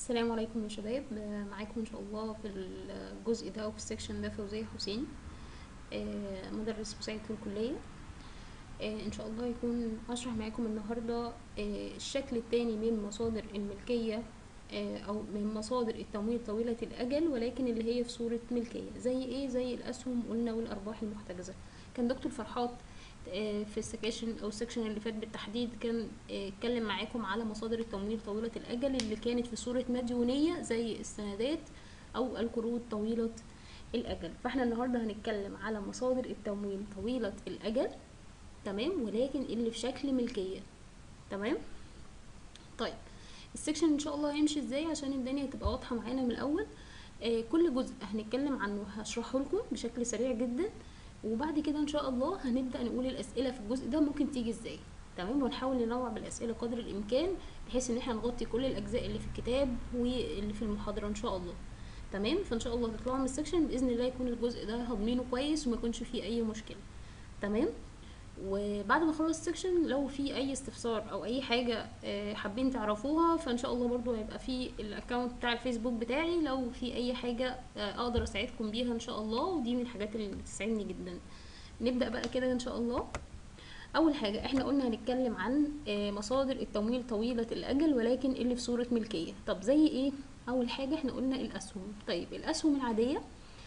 السلام عليكم يا شباب آه، معاكم ان شاء الله في الجزء ده وفي السكشن ده فوزية حسين آه، مدرس مساعد في الكلية آه، ان شاء الله يكون هشرح معاكم النهاردة آه، الشكل التاني من مصادر الملكية آه، او من مصادر التمويل طويلة الاجل ولكن اللي هي في صورة ملكية زي ايه زي الاسهم قلنا والارباح المحتجزة كان دكتور فرحات آه، في السكاشن او السكشن اللي فات بالتحديد كان آه، اتكلم معاكم على مصادر التمويل طويلة الاجل اللي كانت في صورة مديونية زي السندات او القروض طويلة الاجل فاحنا النهاردة هنتكلم على مصادر التمويل طويلة الاجل تمام ولكن اللي في شكل ملكية تمام طيب السكشن ان شاء الله هيمشي ازاي عشان الدنيا تبقى واضحة معانا من الاول آه كل جزء هنتكلم عنه هشرحه لكم بشكل سريع جدا وبعد كده ان شاء الله هنبدا نقول الاسئله في الجزء ده ممكن تيجي ازاي تمام ونحاول ننوع بالاسئله قدر الامكان بحيث ان احنا نغطي كل الاجزاء اللي في الكتاب واللي في المحاضره ان شاء الله تمام فان شاء الله تطلعوا من السكشن باذن الله يكون الجزء ده هضمينه كويس وما يكونش فيه اي مشكله تمام وبعد ما اخلص السكشن لو في اي استفسار او اي حاجه آه، حابين تعرفوها فان شاء الله برضو هيبقى في الاكونت بتاع الفيسبوك بتاعي لو في اي حاجه آه، اقدر اساعدكم بيها ان شاء الله ودي من الحاجات اللي بتسعدني جدا نبدا بقى كده ان شاء الله اول حاجه احنا قلنا هنتكلم عن آه، مصادر التمويل طويله الاجل ولكن اللي في صوره ملكيه طب زي ايه اول حاجه احنا قلنا الاسهم طيب الاسهم العاديه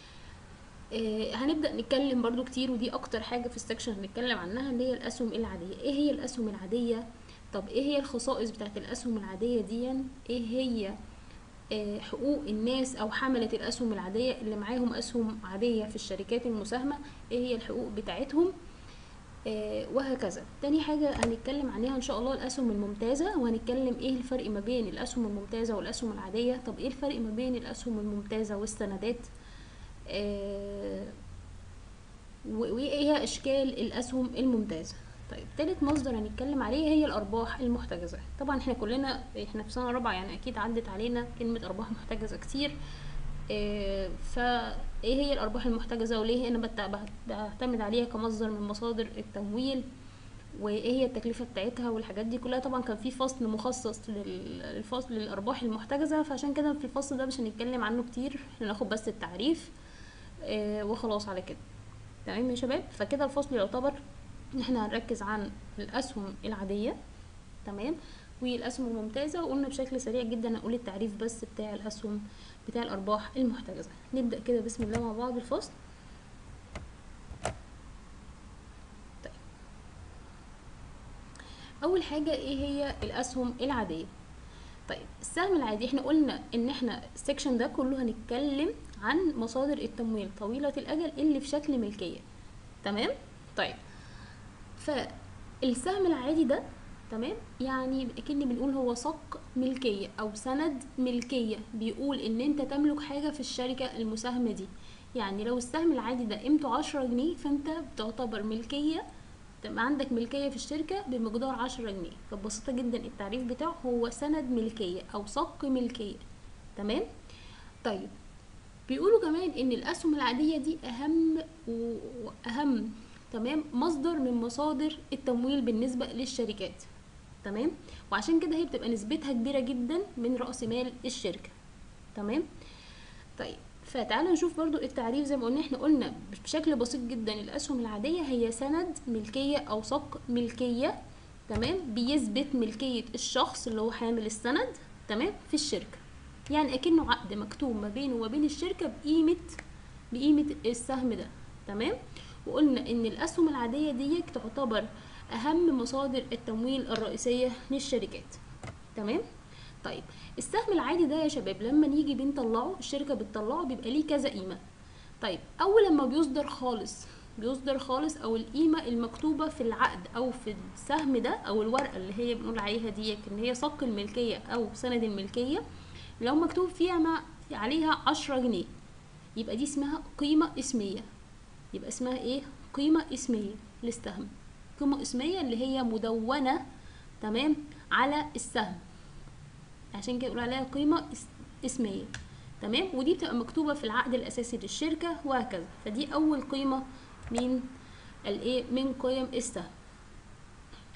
آه، هنبدا نتكلم برضو كتير ودي اكتر حاجه في السكشن هنتكلم عنها اللي هي الاسهم العاديه ايه هي الاسهم العاديه طب ايه هي الخصائص بتاعت الاسهم العاديه دي ايه هي آه، حقوق الناس او حملة الاسهم العادية اللي معاهم اسهم عادية في الشركات المساهمة ايه هي الحقوق بتاعتهم آه، وهكذا تاني حاجة هنتكلم عليها ان شاء الله الاسهم الممتازة وهنتكلم ايه الفرق ما بين الاسهم الممتازة والاسهم العادية طب ايه الفرق ما بين الاسهم الممتازة والسندات آه، و- وايه هي اشكال الاسهم الممتازة طيب تالت مصدر هنتكلم عليه هي الارباح المحتجزة طبعا احنا كلنا احنا في سنة رابعة يعني اكيد عدت علينا كلمة ارباح محتجزة كتير آه، فايه هي الارباح المحتجزة وليه انا بت- بت- بعتمد عليها كمصدر من مصادر التمويل وايه هي التكلفة بتاعتها والحاجات دي كلها طبعا كان في فصل مخصص لل- للفصل للارباح المحتجزة فعشان كده في الفصل ده مش هنتكلم عنه كتير احنا ناخد بس التعريف آه، وخلاص على كده تمام يا شباب فكده الفصل يعتبر ان احنا هنركز عن الاسهم العادية تمام والاسهم الممتازة وقلنا بشكل سريع جدا هنقول التعريف بس بتاع الاسهم بتاع الارباح المحتجزة نبدأ كده بسم الله مع بعض الفصل طيب اول حاجة ايه هي الاسهم العادية طيب السهم العادي احنا قلنا ان احنا السكشن ده كله هنتكلم عن مصادر التمويل طويلة الاجل اللي في شكل ملكية تمام طيب فالسهم العادي ده تمام يعني اكني بنقول هو صك ملكية او سند ملكية بيقول ان انت تملك حاجة في الشركة المساهمة دي يعني لو السهم العادي ده قيمته عشرة جنيه فانت بتعتبر ملكية تبقى عندك ملكية في الشركة بمقدار عشرة جنيه فببساطة جدا التعريف بتاعه هو سند ملكية أو صك ملكية تمام طيب بيقولوا كمان ان الاسهم العادية دي اهم و- واهم تمام مصدر من مصادر التمويل بالنسبة للشركات تمام وعشان كده هي بتبقى نسبتها كبيرة جدا من رأس مال الشركة تمام طيب فتعالى نشوف برضو التعريف زي ما قلنا احنا قلنا بشكل بسيط جدا الاسهم العادية هي سند ملكية او صك ملكية تمام بيثبت ملكية الشخص اللي هو حامل السند تمام في الشركة يعني اكنه عقد مكتوب ما بينه وما بين الشركة بقيمة بقيمة السهم ده تمام وقلنا ان الاسهم العادية دي تعتبر اهم مصادر التمويل الرئيسية للشركات تمام طيب السهم العادي ده يا شباب لما نيجي بنطلعه الشركة بتطلعه بيبقى ليه كذا قيمة طيب اول لما بيصدر خالص بيصدر خالص او القيمة المكتوبة في العقد او في السهم ده او الورقة اللي هي بنقول عليها دي ان هي صك الملكية او سند الملكية لو مكتوب فيها ما عليها عشرة جنيه يبقى دي اسمها قيمة اسمية يبقى اسمها ايه قيمة اسمية للسهم قيمة اسمية اللي هي مدونة تمام على السهم عشان كده يقول عليها قيمة اس- اسمية تمام ودي بتبقى مكتوبة في العقد الأساسي للشركة وهكذا فدي أول قيمة من الايه من قيم السهم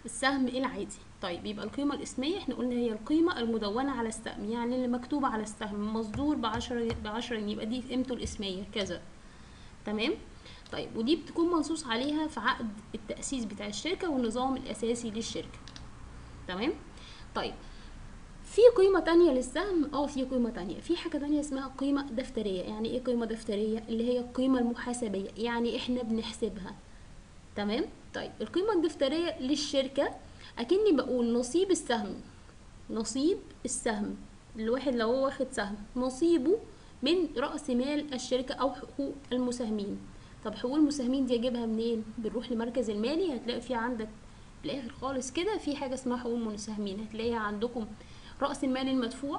السهم العادي طيب يبقى القيمة الاسمية احنا قلنا هي القيمة المدونة على السهم يعني اللي مكتوبة على السهم مصدور بعشرة بعشرة جنيه يبقى دي قيمته الاسمية كذا تمام طيب ودي بتكون منصوص عليها في عقد التأسيس بتاع الشركة والنظام الأساسي للشركة تمام طيب في قيمة تانية للسهم اه في قيمة تانية في حاجة تانية اسمها قيمة دفترية يعني ايه قيمة دفترية اللي هي القيمة المحاسبية يعني احنا بنحسبها تمام طيب القيمة الدفترية للشركة أكني بقول نصيب السهم نصيب السهم الواحد لو هو واخد سهم نصيبه من رأس مال الشركة أو حقوق المساهمين طب حقوق المساهمين دي أجيبها منين بنروح لمركز المالي هتلاقي في عندك في الآخر خالص كده في حاجة اسمها حقوق المساهمين هتلاقيها عندكم رأس المال المدفوع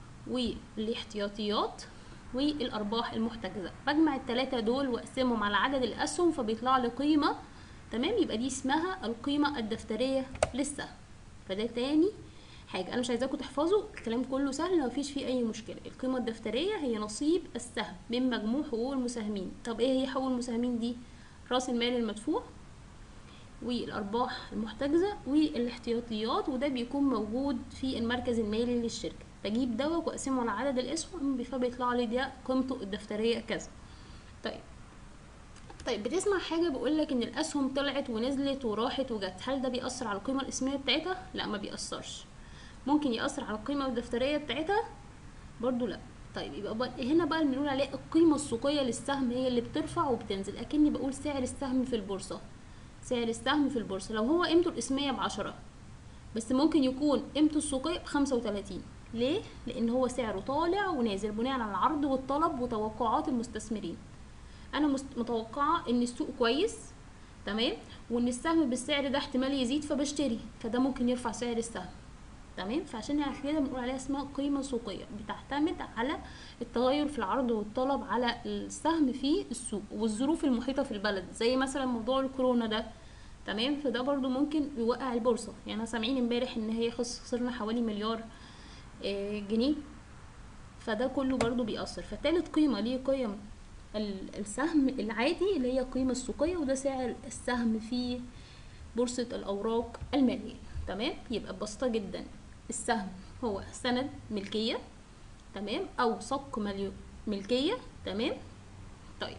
والاحتياطيات والأرباح المحتجزة بجمع التلاتة دول وأقسمهم على عدد الأسهم فبيطلع لي قيمة تمام يبقى دي اسمها القيمة الدفترية للسهم فده تاني حاجة أنا مش عايزاكم تحفظوا الكلام كله سهل مفيش فيه أي مشكلة القيمة الدفترية هي نصيب السهم من مجموع حقوق المساهمين طب إيه هي حقوق المساهمين دي رأس المال المدفوع والأرباح المحتجزة والاحتياطيات وده بيكون موجود في المركز المالي للشركة بجيب دوت وأقسمه على عدد الأسهم فبيطلع لي ده قيمته الدفترية كذا طيب طيب بتسمع حاجة بيقولك إن الأسهم طلعت ونزلت وراحت وجت هل ده بيأثر على القيمة الاسمية بتاعتها؟ لا ما بيأثرش ممكن يأثر على القيمة الدفترية بتاعتها برضو لا طيب يبقى بقى هنا بقى بنقول عليه القيمة السوقية للسهم هي اللي بترفع وبتنزل أكني بقول سعر السهم في البورصة سعر السهم في البورصة لو هو قيمته الاسمية بعشرة بس ممكن يكون قيمته السوقية بخمسة وتلاتين ليه؟ لأن هو سعره طالع ونازل بناء على العرض والطلب وتوقعات المستثمرين أنا مست- متوقعة إن السوق كويس تمام وإن السهم بالسعر ده احتمال يزيد فبشتري فده ممكن يرفع سعر السهم تمام فعشان كده بنقول عليها اسمها قيمة سوقية بتعتمد على التغير في العرض والطلب على السهم في السوق والظروف المحيطة في البلد زي مثلا موضوع الكورونا ده تمام فده برضو ممكن يوقع البورصة يعني أنا سامعين امبارح ان هي خس- خسرنا حوالي مليار آه، جنيه فده كله برضو بيأثر فتالت قيمة ليه قيم ال- السهم العادي اللي هي القيمة السوقية وده سعر السهم في بورصة الأوراق المالية تمام يبقى ببساطة جدا السهم هو سند ملكية تمام أو صك مليو- ملكية تمام طيب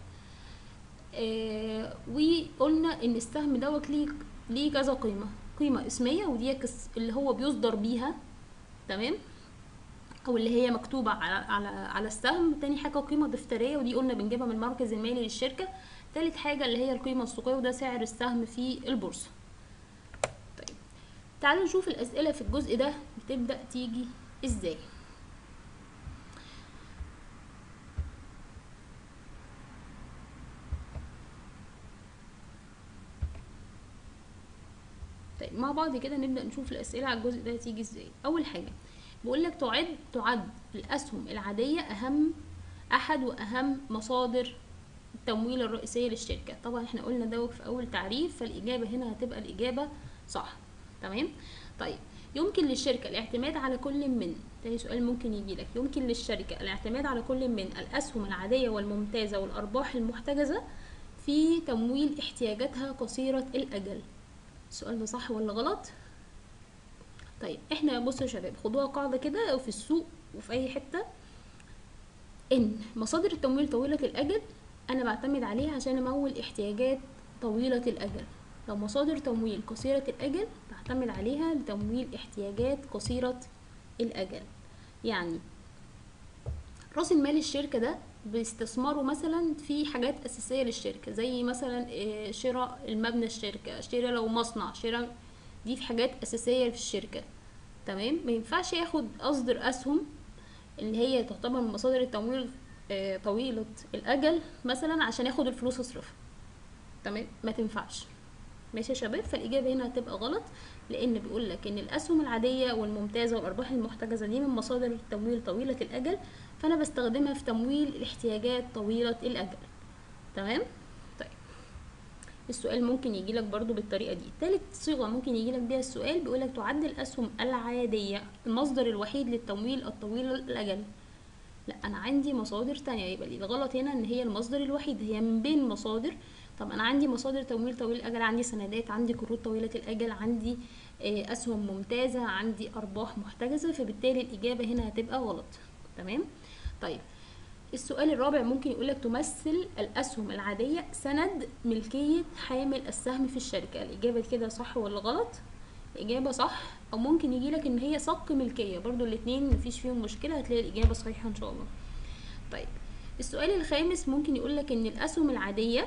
آه وقلنا ان السهم دوت ليه ليه كذا قيمة قيمة اسمية ودي كس- اللي هو بيصدر بيها تمام او اللي هي مكتوبة على على على السهم تاني حاجة قيمة دفترية ودي قلنا بنجيبها من المركز المالي للشركة تالت حاجة اللي هي القيمة السوقية وده سعر السهم في البورصة طيب تعالوا نشوف الأسئلة في الجزء ده بتبدأ تيجي ازاي طيب مع بعض كده نبدأ نشوف الأسئلة على الجزء ده هتيجي ازاي أول حاجة بقول لك تعد تعد الأسهم العادية أهم أحد وأهم مصادر التمويل الرئيسية للشركة طبعا احنا قلنا ده في أول تعريف فالإجابة هنا هتبقى الإجابة صح تمام طيب يمكن للشركة الاعتماد على كل من تاني سؤال ممكن يجي لك يمكن للشركة الاعتماد على كل من الأسهم العادية والممتازة والأرباح المحتجزة في تمويل احتياجاتها قصيرة الأجل السؤال ده صح ولا غلط طيب احنا بصوا يا شباب خدوها قاعدة كده في السوق وفي أي حتة إن مصادر التمويل طويلة الأجل أنا بعتمد عليها عشان أمول احتياجات طويلة الأجل لو مصادر تمويل قصيرة الأجل بعتمد عليها لتمويل احتياجات قصيرة الأجل يعني راس المال الشركة ده بيستثمروا مثلا في حاجات أساسية للشركة زي مثلا آه، شراء المبنى الشركة شراء لو مصنع شراء دي في حاجات أساسية في الشركة تمام ما ينفعش ياخد أصدر أسهم اللي هي تعتبر من مصادر التمويل آه، طويلة الأجل مثلا عشان ياخد الفلوس يصرفها تمام ما تنفعش ماشي يا شباب فالإجابة هنا هتبقى غلط لأن بيقول لك إن الأسهم العادية والممتازة والأرباح المحتجزة دي من مصادر التمويل طويلة الأجل فأنا بستخدمها في تمويل الاحتياجات طويلة الأجل تمام طيب السؤال ممكن يجي لك برضو بالطريقة دي تالت صيغة ممكن يجي لك بيها السؤال بيقول لك تعد الأسهم العادية المصدر الوحيد للتمويل الطويل الأجل لا أنا عندي مصادر تانية يبقى الغلط هنا إن هي المصدر الوحيد هي من بين مصادر طب انا عندي مصادر تمويل طويل الاجل عندي سندات عندي قروض طويله الاجل عندي آه، اسهم ممتازه عندي ارباح محتجزه فبالتالي الاجابه هنا هتبقى غلط تمام طيب السؤال الرابع ممكن يقولك تمثل الأسهم العادية سند ملكية حامل السهم في الشركة الإجابة كده صح ولا غلط الإجابة صح أو ممكن يجيلك إن هي صك ملكية برضو الاتنين مفيش فيهم مشكلة هتلاقي الإجابة صحيحة إن شاء الله طيب السؤال الخامس ممكن يقولك إن الأسهم العادية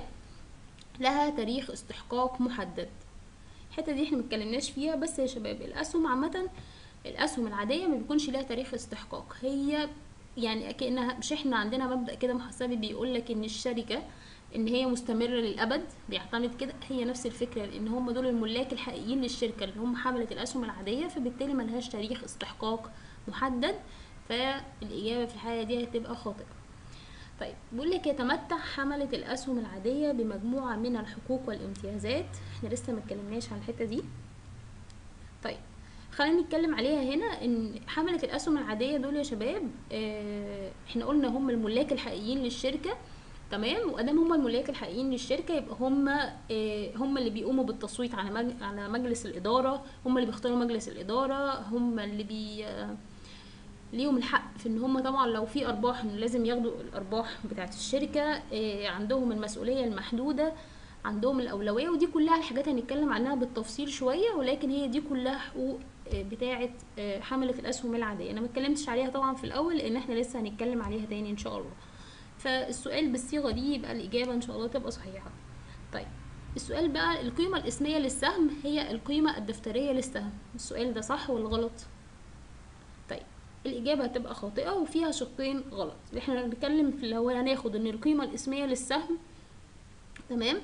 لها تاريخ استحقاق محدد الحتة دي احنا متكلمناش فيها بس يا شباب الأسهم عامة الأسهم العادية ما بيكونش لها تاريخ استحقاق هي يعني كأنها مش احنا عندنا مبدأ كده محاسبي بيقول لك ان الشركة ان هي مستمرة للأبد بيعتمد كده هي نفس الفكرة لان هم دول الملاك الحقيقيين للشركة اللي هم حملة الأسهم العادية فبالتالي ملهاش تاريخ استحقاق محدد فالإجابة في الحالة دي هتبقى خاطئة طيب بيقول لك يتمتع حملة الأسهم العادية بمجموعة من الحقوق والامتيازات احنا لسه ما اتكلمناش عن الحتة دي طيب خلينا نتكلم عليها هنا ان حملة الاسهم العادية دول يا شباب اه احنا قلنا هم الملاك الحقيقيين للشركة تمام وادام هم الملاك الحقيقيين للشركه يبقى هم اه هم اللي بيقوموا بالتصويت على مج... على مجلس الاداره هم اللي بيختاروا مجلس الاداره هم اللي بي اه ليهم الحق في ان هم طبعا لو في ارباح لازم ياخدوا الارباح بتاعه الشركه اه عندهم المسؤوليه المحدوده عندهم الاولويه ودي كلها الحاجات هنتكلم عنها بالتفصيل شويه ولكن هي دي كلها حقوق بتاعه حمله الاسهم العاديه انا ما اتكلمتش عليها طبعا في الاول لان احنا لسه هنتكلم عليها تاني ان شاء الله فالسؤال بالصيغه دي يبقى الاجابه ان شاء الله تبقى صحيحه طيب السؤال بقى القيمه الاسميه للسهم هي القيمه الدفتريه للسهم السؤال ده صح ولا غلط طيب الاجابه هتبقى خاطئه وفيها شقين غلط احنا بنتكلم في اللي هو هناخد ان القيمه الاسميه للسهم تمام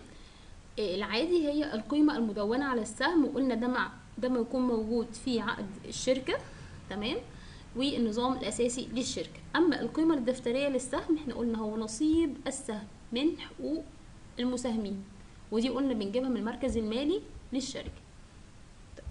العادي هي القيمه المدونه على السهم وقلنا ده مع ده ما يكون موجود في عقد الشركة تمام والنظام الأساسي للشركة أما القيمة الدفترية للسهم احنا قلنا هو نصيب السهم من حقوق المساهمين ودي قلنا بنجيبها من المركز المالي للشركة طيب.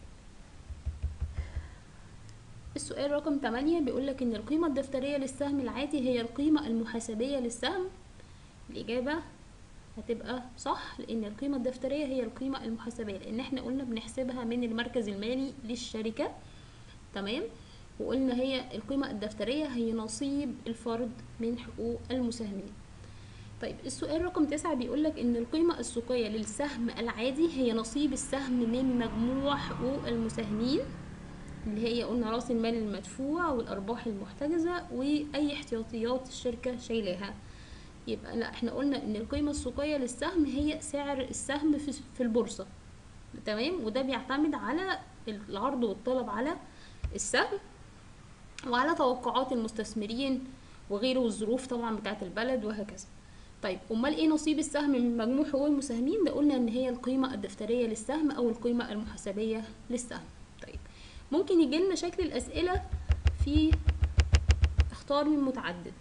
السؤال رقم 8 بيقولك إن القيمة الدفترية للسهم العادي هي القيمة المحاسبية للسهم الإجابة هتبقى صح لان القيمه الدفتريه هي القيمه المحاسبيه لان احنا قلنا بنحسبها من المركز المالي للشركه تمام وقلنا هي القيمه الدفتريه هي نصيب الفرد من حقوق المساهمين طيب السؤال رقم تسعة بيقولك ان القيمة السوقية للسهم العادي هي نصيب السهم من مجموع حقوق المساهمين اللي هي قلنا راس المال المدفوع والارباح المحتجزة واي احتياطيات الشركة شايلاها يبقى لا احنا قلنا ان القيمة السوقية للسهم هي سعر السهم في, في البورصة تمام وده بيعتمد على العرض والطلب على السهم وعلى توقعات المستثمرين وغيره والظروف طبعا بتاعة البلد وهكذا طيب امال ايه نصيب السهم من مجموع حقوق المساهمين ده قلنا ان هي القيمة الدفترية للسهم او القيمة المحاسبية للسهم طيب ممكن يجي لنا شكل الاسئلة في اختار من متعدد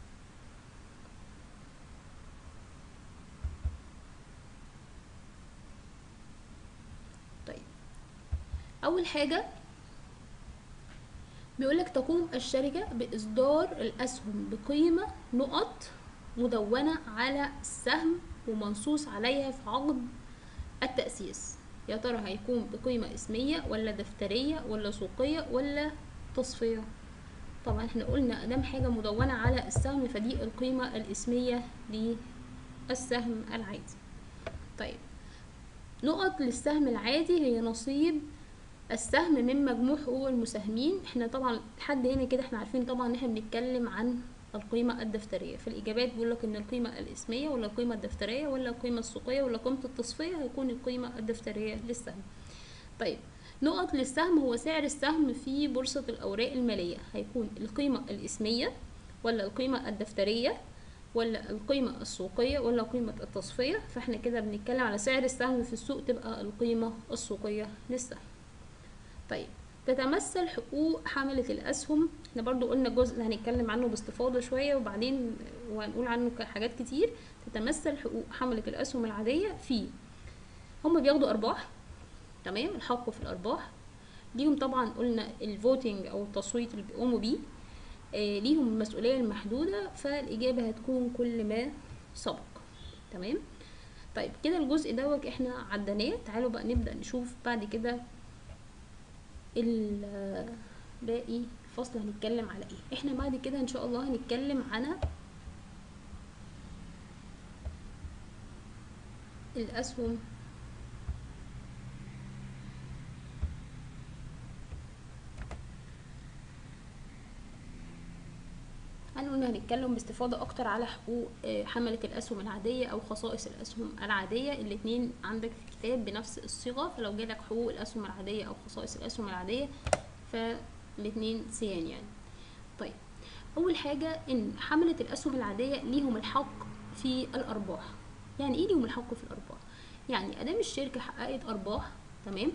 اول حاجه بيقولك تقوم الشركة بإصدار الأسهم بقيمة نقط مدونة على السهم ومنصوص عليها في عقد التأسيس يا ترى هيكون بقيمة اسمية ولا دفترية ولا سوقية ولا تصفية طبعا احنا قلنا ادام حاجة مدونة على السهم فدي القيمة الاسمية للسهم العادي طيب نقط للسهم العادي هي نصيب السهم من مجموع حقوق المساهمين احنا طبعا لحد هنا كده احنا عارفين طبعا ان احنا بنتكلم عن القيمة الدفترية في الإجابات بيقول لك إن القيمة الاسمية ولا القيمة الدفترية ولا القيمة السوقية ولا قيمة التصفية هيكون القيمة الدفترية للسهم طيب نقط للسهم هو سعر السهم في بورصة الأوراق المالية هيكون القيمة الاسمية ولا القيمة الدفترية ولا القيمة السوقية ولا قيمة التصفية فاحنا كده بنتكلم على سعر السهم في السوق تبقى القيمة السوقية للسهم طيب تتمثل حقوق حملة الأسهم احنا برضو قلنا جزء هنتكلم عنه باستفاضة شوية وبعدين وهنقول عنه حاجات كتير تتمثل حقوق حملة الأسهم العادية في هم بياخدوا أرباح تمام الحق في الأرباح ليهم طبعا قلنا الفوتنج أو التصويت اللي بيقوموا بيه آه ليهم المسؤولية المحدودة فالإجابة هتكون كل ما سبق تمام طيب كده الجزء دوت احنا عديناه تعالوا بقى نبدأ نشوف بعد كده ال- باقي الفصل هنتكلم على ايه احنا بعد كده ان شاء الله هنتكلم على الاسهم هنقول هنتكلم باستفاضة أكتر على حقوق آه، حملة الأسهم العادية أو خصائص الأسهم العادية الاتنين عندك في الكتاب بنفس الصيغة فلو جالك حقوق الأسهم العادية أو خصائص الأسهم العادية فالاتنين سيان يعني طيب أول حاجة إن حملة الأسهم العادية ليهم الحق في الأرباح يعني إيه ليهم الحق في الأرباح؟ يعني أدام الشركة حققت أرباح تمام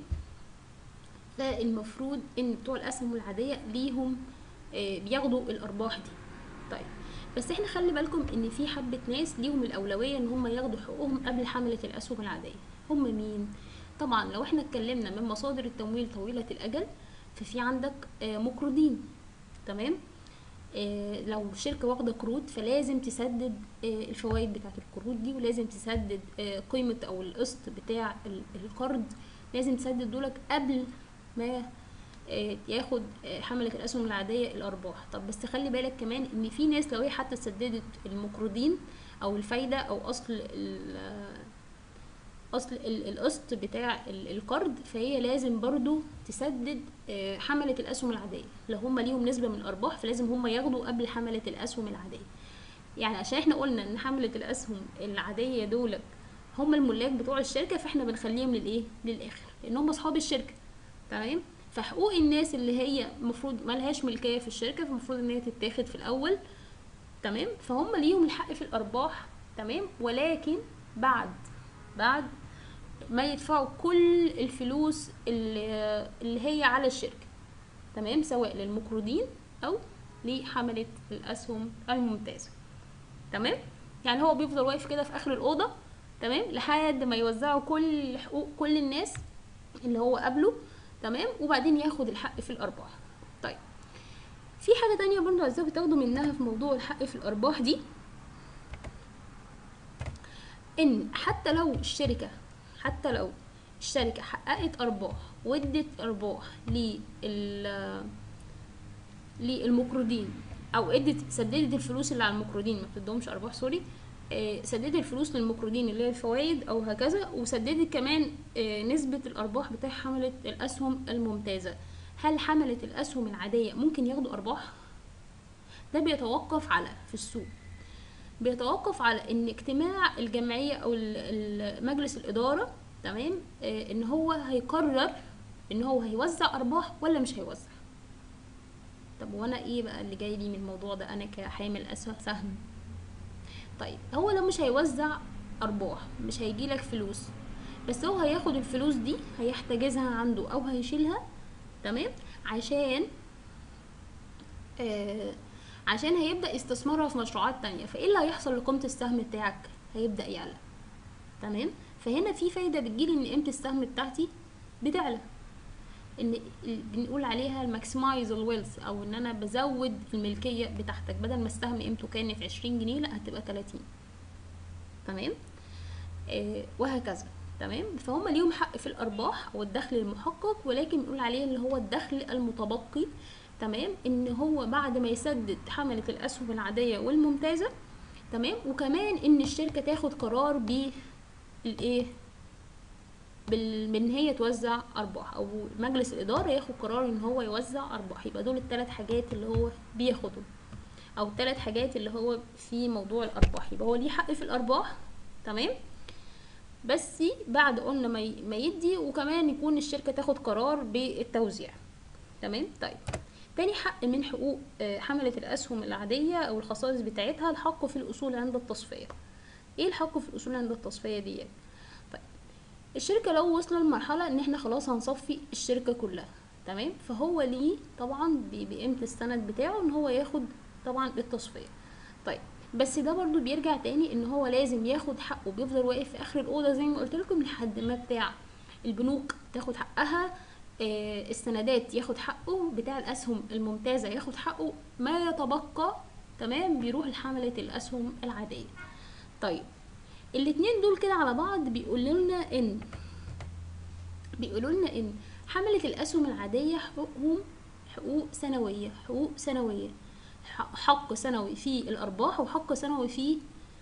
فالمفروض إن بتوع الأسهم العادية ليهم آه، بياخدوا الأرباح دي طيب بس احنا خلي بالكم ان في حبة ناس ليهم الأولوية ان هم ياخدوا حقوقهم قبل حملة الأسهم العادية هم مين؟ طبعا لو احنا اتكلمنا من مصادر التمويل طويلة الأجل ففي عندك آه، مقرضين تمام؟ آه، لو شركة واخدة قروض فلازم تسدد آه، الفوائد بتاعت القروض دي ولازم تسدد آه، قيمة أو القسط بتاع ال- القرض لازم تسدد دولك قبل ما آه، ياخد آه، حملة الأسهم العادية الأرباح طب بس خلي بالك كمان إن في ناس لو هي حتى سددت المقرضين أو الفايدة أو أصل ال- آه، أصل ال- القسط بتاع ال- القرض فهي لازم برضو تسدد آه، حملة الأسهم العادية لو هم ليهم نسبة من الأرباح فلازم هم ياخدوا قبل حملة الأسهم العادية يعني عشان احنا قلنا إن حملة الأسهم العادية دول هم الملاك بتوع الشركة فاحنا بنخليهم للإيه؟ للآخر لأن هم أصحاب الشركة تمام فحقوق الناس اللي هي المفروض ملهاش ملكية في الشركة فالمفروض ان هي تتاخد في الأول تمام فهم ليهم الحق في الأرباح تمام ولكن بعد بعد ما يدفعوا كل الفلوس اللي, اللي هي على الشركة تمام سواء للمقرضين أو لحملة الأسهم الممتازة تمام يعني هو بيفضل واقف كده في آخر الأوضة تمام لحد ما يوزعوا كل حقوق كل الناس اللي هو قبله تمام وبعدين ياخد الحق في الارباح طيب في حاجه تانية برضه عايزاكم تاخدوا منها في موضوع الحق في الارباح دي ان حتى لو الشركه حتى لو الشركه حققت ارباح وادت ارباح لل للمقرضين او ادت سددت الفلوس اللي على المقرضين ما بتدهمش ارباح سوري آه، سددت الفلوس للمقرضين اللي هي الفوائد او هكذا وسددت كمان آه، نسبة الارباح بتاع حملة الاسهم الممتازة هل حملة الاسهم العادية ممكن ياخدوا ارباح ده بيتوقف على في السوق بيتوقف على ان اجتماع الجمعية او ال- ال- مجلس الادارة تمام آه، ان هو هيقرر ان هو هيوزع ارباح ولا مش هيوزع طب وانا ايه بقى اللي جاي لي من الموضوع ده انا كحامل اسهم سهم طيب هو لو مش هيوزع ارباح مش هيجيلك فلوس بس هو هياخد الفلوس دي هيحتجزها عنده او هيشيلها تمام عشان آه عشان هيبدا يستثمرها في مشروعات تانية فايه اللي هيحصل لقيمه السهم بتاعك هيبدا يعلى تمام فهنا في فايده بتجيلي ان قيمه السهم بتاعتي بتعلى ان ال- بنقول عليها الماكسمايز الويلث او ان انا بزود الملكيه بتاعتك بدل ما السهم قيمته كان في 20 جنيه لا هتبقى 30 تمام آه وهكذا تمام فهم ليهم حق في الارباح او الدخل المحقق ولكن بنقول عليه اللي هو الدخل المتبقي تمام ان هو بعد ما يسدد حمله الاسهم العاديه والممتازه تمام وكمان ان الشركه تاخد قرار بالايه بال... بان هي توزع ارباح او مجلس الاداره ياخد قرار ان هو يوزع ارباح يبقى دول الثلاث حاجات اللي هو بياخدهم او الثلاث حاجات اللي هو في موضوع الارباح يبقى هو ليه حق في الارباح تمام بس بعد قلنا ما ي- ما يدي وكمان يكون الشركه تاخد قرار بالتوزيع تمام طيب تاني حق من حقوق آه، حملة الأسهم العادية أو الخصائص بتاعتها الحق في الأصول عند التصفية إيه الحق في الأصول عند التصفية دي طيب الشركة لو وصل لمرحلة إن إحنا خلاص هنصفي الشركة كلها تمام فهو ليه طبعا ب- بقيمة السند بتاعه إن هو ياخد طبعا التصفية طيب بس ده برضو بيرجع تاني ان هو لازم ياخد حقه بيفضل واقف في اخر الاوضه زي ما قلت لكم لحد ما بتاع البنوك تاخد حقها آه، السندات ياخد حقه بتاع الاسهم الممتازه ياخد حقه ما يتبقى تمام بيروح لحمله الاسهم العاديه طيب الاتنين دول كده على بعض بيقولوا لنا ان بيقولوا لنا ان حملة الأسهم العادية حقوقهم حقوق سنوية حقوق سنوية ح- حق سنوي في الأرباح وحق سنوي في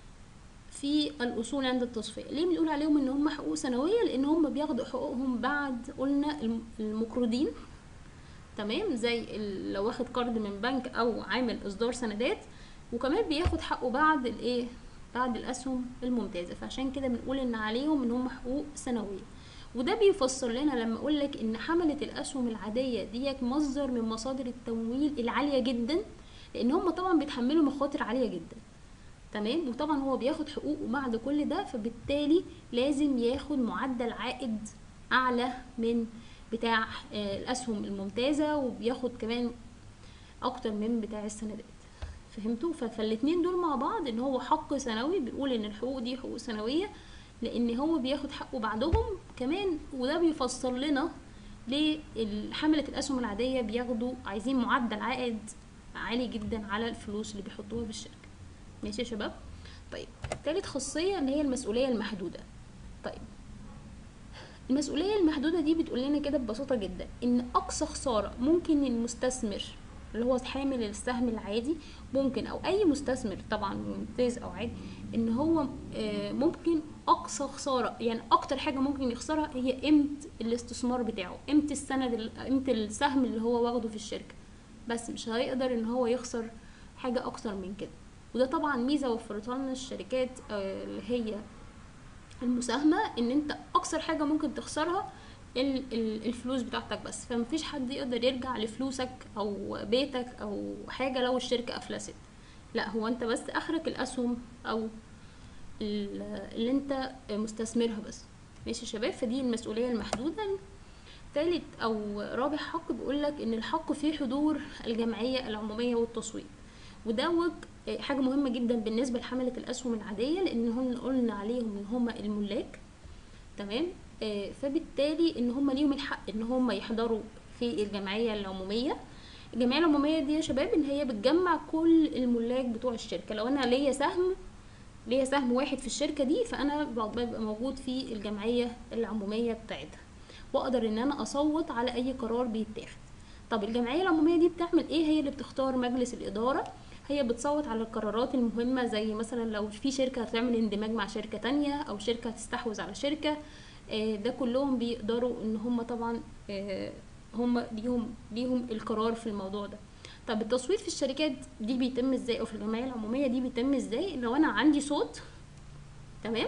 في الأصول عند التصفية ليه بنقول عليهم إن هم حقوق سنوية لأن هم بياخدوا حقوقهم بعد قلنا الم- المقرضين تمام زي ال- لو واخد قرض من بنك أو عامل إصدار سندات وكمان بياخد حقه بعد الإيه بعد الأسهم الممتازة فعشان كده بنقول إن عليهم إن هم حقوق سنوية وده بيفسر لنا لما اقول لك ان حملة الاسهم العادية ديت مصدر من مصادر التمويل العالية جدا لان هم طبعا بيتحملوا مخاطر عالية جدا تمام وطبعا هو بياخد حقوقه بعد كل ده فبالتالي لازم ياخد معدل عائد اعلى من بتاع آه، الاسهم الممتازة وبياخد كمان اكتر من بتاع السندات فهمتوا ف- فالاتنين دول مع بعض ان هو حق سنوي بيقول ان الحقوق دي حقوق سنوية لان هو بياخد حقه بعدهم كمان وده بيفسر لنا ليه ال- حملة الاسهم العادية بياخدوا عايزين معدل عائد عالي جدا على الفلوس اللي بيحطوها في الشركة ماشي يا شباب طيب تالت خاصية اللي هي المسؤولية المحدودة طيب المسؤولية المحدودة دي بتقول لنا كده ببساطة جدا ان اقصى خسارة ممكن المستثمر اللي هو حامل السهم العادي ممكن او اي مستثمر طبعا ممتاز او عادي ان هو آه، ممكن اقصى خسارة يعني اكتر حاجة ممكن يخسرها هي قيمة الاستثمار بتاعه قيمة السند ال- قيمة السهم اللي هو واخده في الشركة بس مش هيقدر ان هو يخسر حاجة اكتر من كده وده طبعا ميزة وفرتها لنا الشركات آه، اللي هي المساهمة ان انت اكثر حاجة ممكن تخسرها ال- ال- الفلوس بتاعتك بس فمفيش حد يقدر يرجع لفلوسك او بيتك او حاجة لو الشركة افلست لا هو انت بس اخرك الاسهم او ال- اللي انت مستثمرها بس ماشي يا شباب فدي المسؤولية المحدودة تالت او رابع حق بيقول لك ان الحق في حضور الجمعية العمومية والتصويت ودوت حاجة مهمة جدا بالنسبة لحملة الأسهم العادية لأن هم قلنا عليهم إن هم الملاك تمام آه، فبالتالي إن هم ليهم الحق إن هم يحضروا في الجمعية العمومية الجمعية العمومية دي يا شباب إن هي بتجمع كل الملاك بتوع الشركة لو أنا ليا سهم ليا سهم واحد في الشركة دي فأنا ببقى موجود في الجمعية العمومية بتاعتها وأقدر إن أنا أصوت على أي قرار بيتاخد طب الجمعية العمومية دي بتعمل إيه هي اللي بتختار مجلس الإدارة هي بتصوت على القرارات المهمة زي مثلا لو في شركة هتعمل اندماج مع شركة تانية أو شركة هتستحوذ على شركة آه، ده كلهم بيقدروا ان هم طبعا آه، هم ليهم ليهم القرار في الموضوع ده طب التصويت في الشركات دي بيتم ازاي او في الجمعيه العموميه دي بيتم ازاي لو انا عندي صوت تمام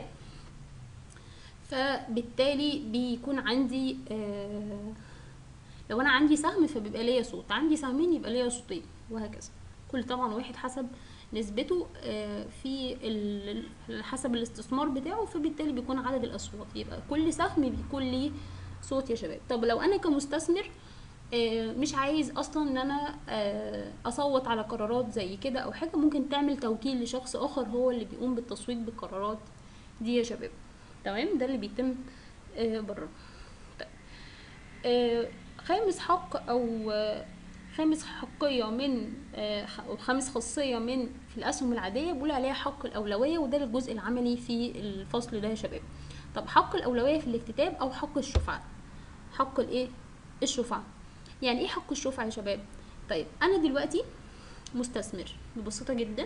فبالتالي بيكون عندي آه لو انا عندي سهم فبيبقى ليا صوت عندي سهمين يبقى ليا صوتين وهكذا كل طبعا واحد حسب نسبته آه، في ال- ال- حسب الاستثمار بتاعه فبالتالي بيكون عدد الاصوات يبقى كل سهم بيكون ليه صوت يا شباب طب لو انا كمستثمر آه، مش عايز اصلا ان انا آه، اصوت على قرارات زي كده او حاجه ممكن تعمل توكيل لشخص اخر هو اللي بيقوم بالتصويت بالقرارات دي يا شباب تمام ده اللي بيتم آه، بره طيب. آه، خامس حق او آه، خامس حقية من آه، خ- أو خامس خاصية من في الأسهم العادية بقول عليها حق الأولوية وده الجزء العملي في الفصل ده يا شباب طب حق الأولوية في الاكتتاب أو حق الشفعة حق الإيه الشفعة يعني إيه حق الشفعة يا شباب طيب أنا دلوقتي مستثمر ببساطة جدا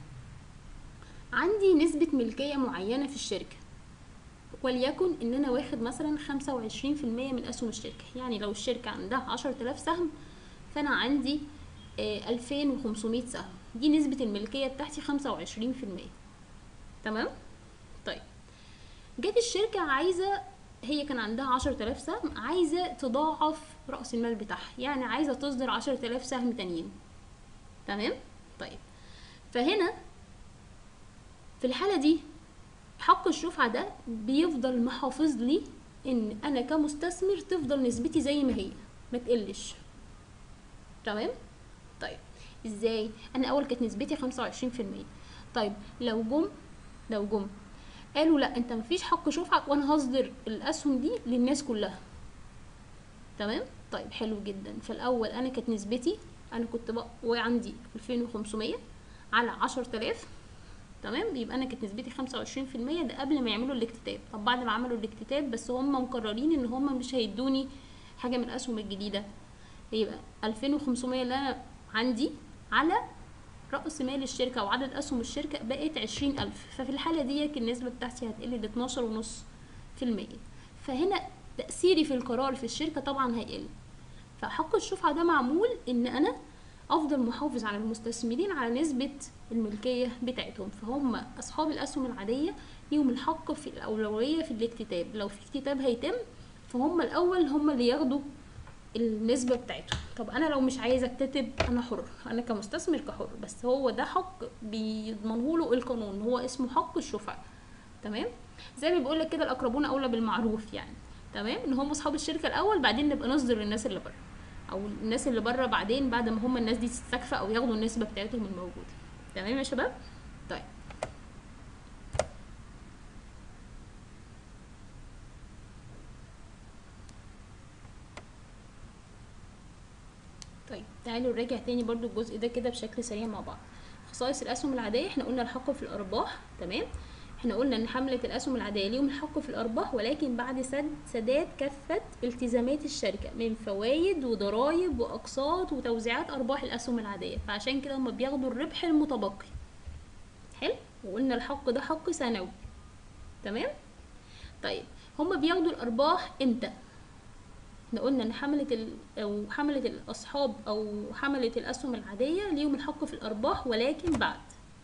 عندي نسبة ملكية معينة في الشركة وليكن ان انا واخد مثلا خمسة وعشرين في المية من اسهم الشركة يعني لو الشركة عندها عشر تلاف سهم فانا عندي ألفين وخمسمية سهم دي نسبة الملكية بتاعتي خمسة وعشرين في المية تمام طيب جت الشركة عايزة هي كان عندها عشر تلاف سهم عايزة تضاعف رأس المال بتاعها يعني عايزة تصدر عشر تلاف سهم تانيين تمام طيب فهنا في الحالة دي حق الشفعة ده بيفضل محافظ لي ان انا كمستثمر تفضل نسبتي زي ما هي ما تقلش تمام طيب ازاي انا اول كانت نسبتي خمسة وعشرين في المية طيب لو جم لو جم قالوا لا انت مفيش حق شفعة وانا هصدر الاسهم دي للناس كلها تمام طيب حلو جدا فالاول انا كانت نسبتي انا كنت بقى وعندي 2500 على 10000 تمام يبقى انا كانت نسبتي 25% ده قبل ما يعملوا الاكتتاب طب بعد ما عملوا الاكتتاب بس هم مقررين ان هم مش هيدوني حاجه من الاسهم الجديده يبقى 2500 اللي انا عندي على رأس مال الشركة وعدد أسهم الشركة بقت عشرين ألف ففي الحالة دي النسبة بتاعتي هتقل لاتناشر ونص في المية فهنا تأثيري في القرار في الشركة طبعا هيقل فحق الشفعة ده معمول إن أنا أفضل محافظ على المستثمرين على نسبة الملكية بتاعتهم فهم أصحاب الأسهم العادية ليهم الحق في الأولوية في الاكتتاب لو في اكتتاب هيتم فهم الأول هم اللي ياخدوا النسبة بتاعتهم طب انا لو مش عايزه اكتتب انا حر انا كمستثمر كحر بس هو ده حق بيضمنه له القانون هو اسمه حق الشفعة تمام زي ما بيقول لك كده الاقربون اولى بالمعروف يعني تمام ان هم اصحاب الشركه الاول بعدين نبقى نصدر للناس اللي بره او الناس اللي بره بعدين بعد ما هم الناس دي تستكفى او ياخدوا النسبه بتاعتهم الموجوده تمام يا شباب طيب طيب تعالوا نراجع تاني برضو الجزء ده كده بشكل سريع مع بعض خصائص الاسهم العاديه احنا قلنا الحق في الارباح تمام احنا قلنا ان حمله الاسهم العاديه ليهم الحق في الارباح ولكن بعد سد سداد كافه التزامات الشركه من فوائد وضرائب واقساط وتوزيعات ارباح الاسهم العاديه فعشان كده هم بياخدوا الربح المتبقي حلو وقلنا الحق ده حق سنوي تمام طيب هم بياخدوا الارباح امتى احنا قلنا ان حملة ال... او حملة الاصحاب او حملة الاسهم العادية ليهم الحق في الارباح ولكن بعد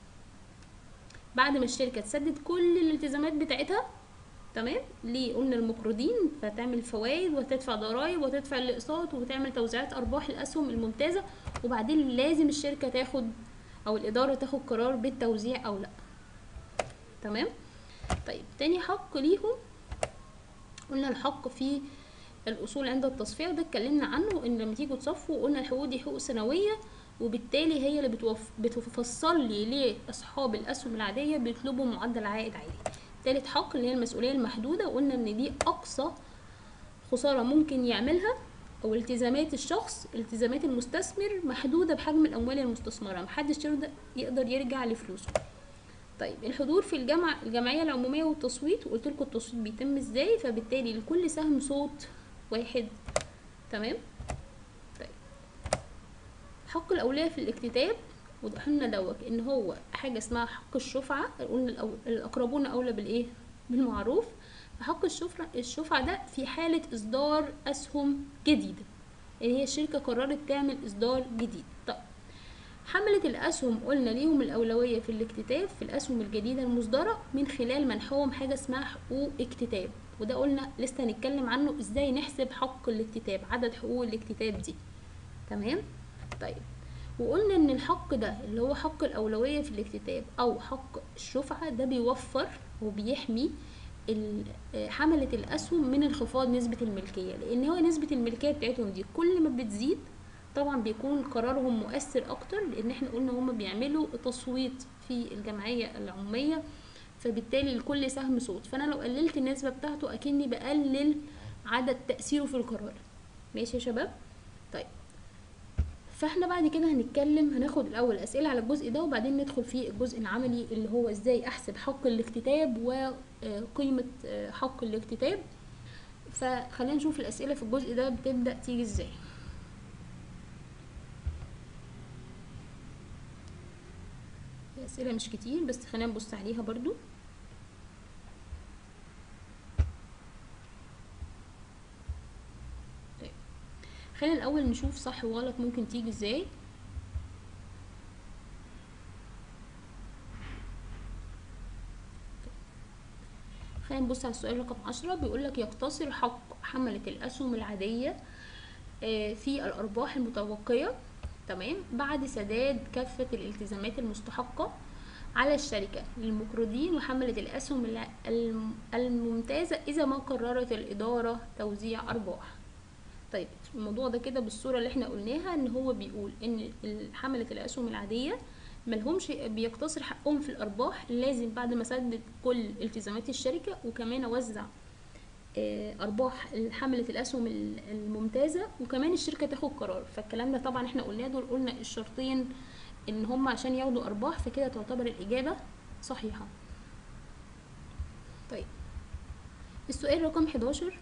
بعد ما الشركة تسدد كل الالتزامات بتاعتها تمام ليه قلنا المقرضين فتعمل فوائد وتدفع ضرائب وتدفع الاقساط وتعمل توزيعات ارباح الاسهم الممتازة وبعدين لازم الشركة تاخد او الادارة تاخد قرار بالتوزيع او لا تمام طيب تاني حق ليهم قلنا الحق في الاصول عند التصفيه وده اتكلمنا عنه ان لما تيجوا تصفوا قلنا الحقوق دي حقوق سنويه وبالتالي هي اللي بتوف... بتفصل لي ليه اصحاب الاسهم العاديه بيطلبوا معدل عائد عالي تالت حق اللي هي المسؤوليه المحدوده قلنا ان دي اقصى خساره ممكن يعملها او التزامات الشخص التزامات المستثمر محدوده بحجم الاموال المستثمره محدش يقدر يرجع لفلوسه طيب الحضور في الجمع الجمعيه العموميه والتصويت وقلت لكم التصويت بيتم ازاي فبالتالي لكل سهم صوت واحد تمام طيب حق الاولويه في الاكتتاب وضح لنا دوت ان هو حاجه اسمها حق الشفعه قلنا الاقربون اولى بالايه بالمعروف حق الشفعه الشفعه ده في حاله اصدار اسهم جديده يعني هي الشركه قررت تعمل اصدار جديد طيب حملة الأسهم قلنا ليهم الأولوية في الاكتتاب في الأسهم الجديدة المصدرة من خلال منحهم حاجة اسمها حقوق اكتتاب وده قلنا لسه هنتكلم عنه ازاي نحسب حق الاكتتاب عدد حقوق الاكتتاب دي تمام طيب وقلنا ان الحق ده اللي هو حق الاولويه في الاكتتاب او حق الشفعه ده بيوفر وبيحمي حملة الأسهم من انخفاض نسبة الملكية لأن هو نسبة الملكية بتاعتهم دي كل ما بتزيد طبعا بيكون قرارهم مؤثر أكتر لأن احنا قلنا هما بيعملوا تصويت في الجمعية العمومية فبالتالي لكل سهم صوت فانا لو قللت النسبه بتاعته اكني بقلل عدد تاثيره في القرار ماشي يا شباب طيب فاحنا بعد كده هنتكلم هناخد الاول اسئله على الجزء ده وبعدين ندخل في الجزء العملي اللي هو ازاي احسب حق الاكتتاب وقيمه حق الاكتتاب فخلينا نشوف الاسئله في الجزء ده بتبدا تيجي ازاي اسئله مش كتير بس خلينا نبص عليها برضو طيب خلينا الاول نشوف صح وغلط ممكن تيجي ازاي خلينا نبص على السؤال رقم عشرة بيقولك يقتصر حق حملة الأسهم العادية في الأرباح المتبقية تمام بعد سداد كافة الالتزامات المستحقة على الشركة للمقرضين وحملة الأسهم الممتازة إذا ما قررت الإدارة توزيع أرباح طيب الموضوع ده كده بالصورة اللي احنا قلناها ان هو بيقول ان حملة الأسهم العادية ملهمش بيقتصر حقهم في الأرباح لازم بعد ما سدد كل التزامات الشركة وكمان أوزع ارباح حمله الاسهم الممتازه وكمان الشركه تاخد قرار فالكلام ده طبعا احنا قلنا دول قلنا الشرطين ان هم عشان ياخدوا ارباح فكده تعتبر الاجابه صحيحة طيب السؤال رقم 11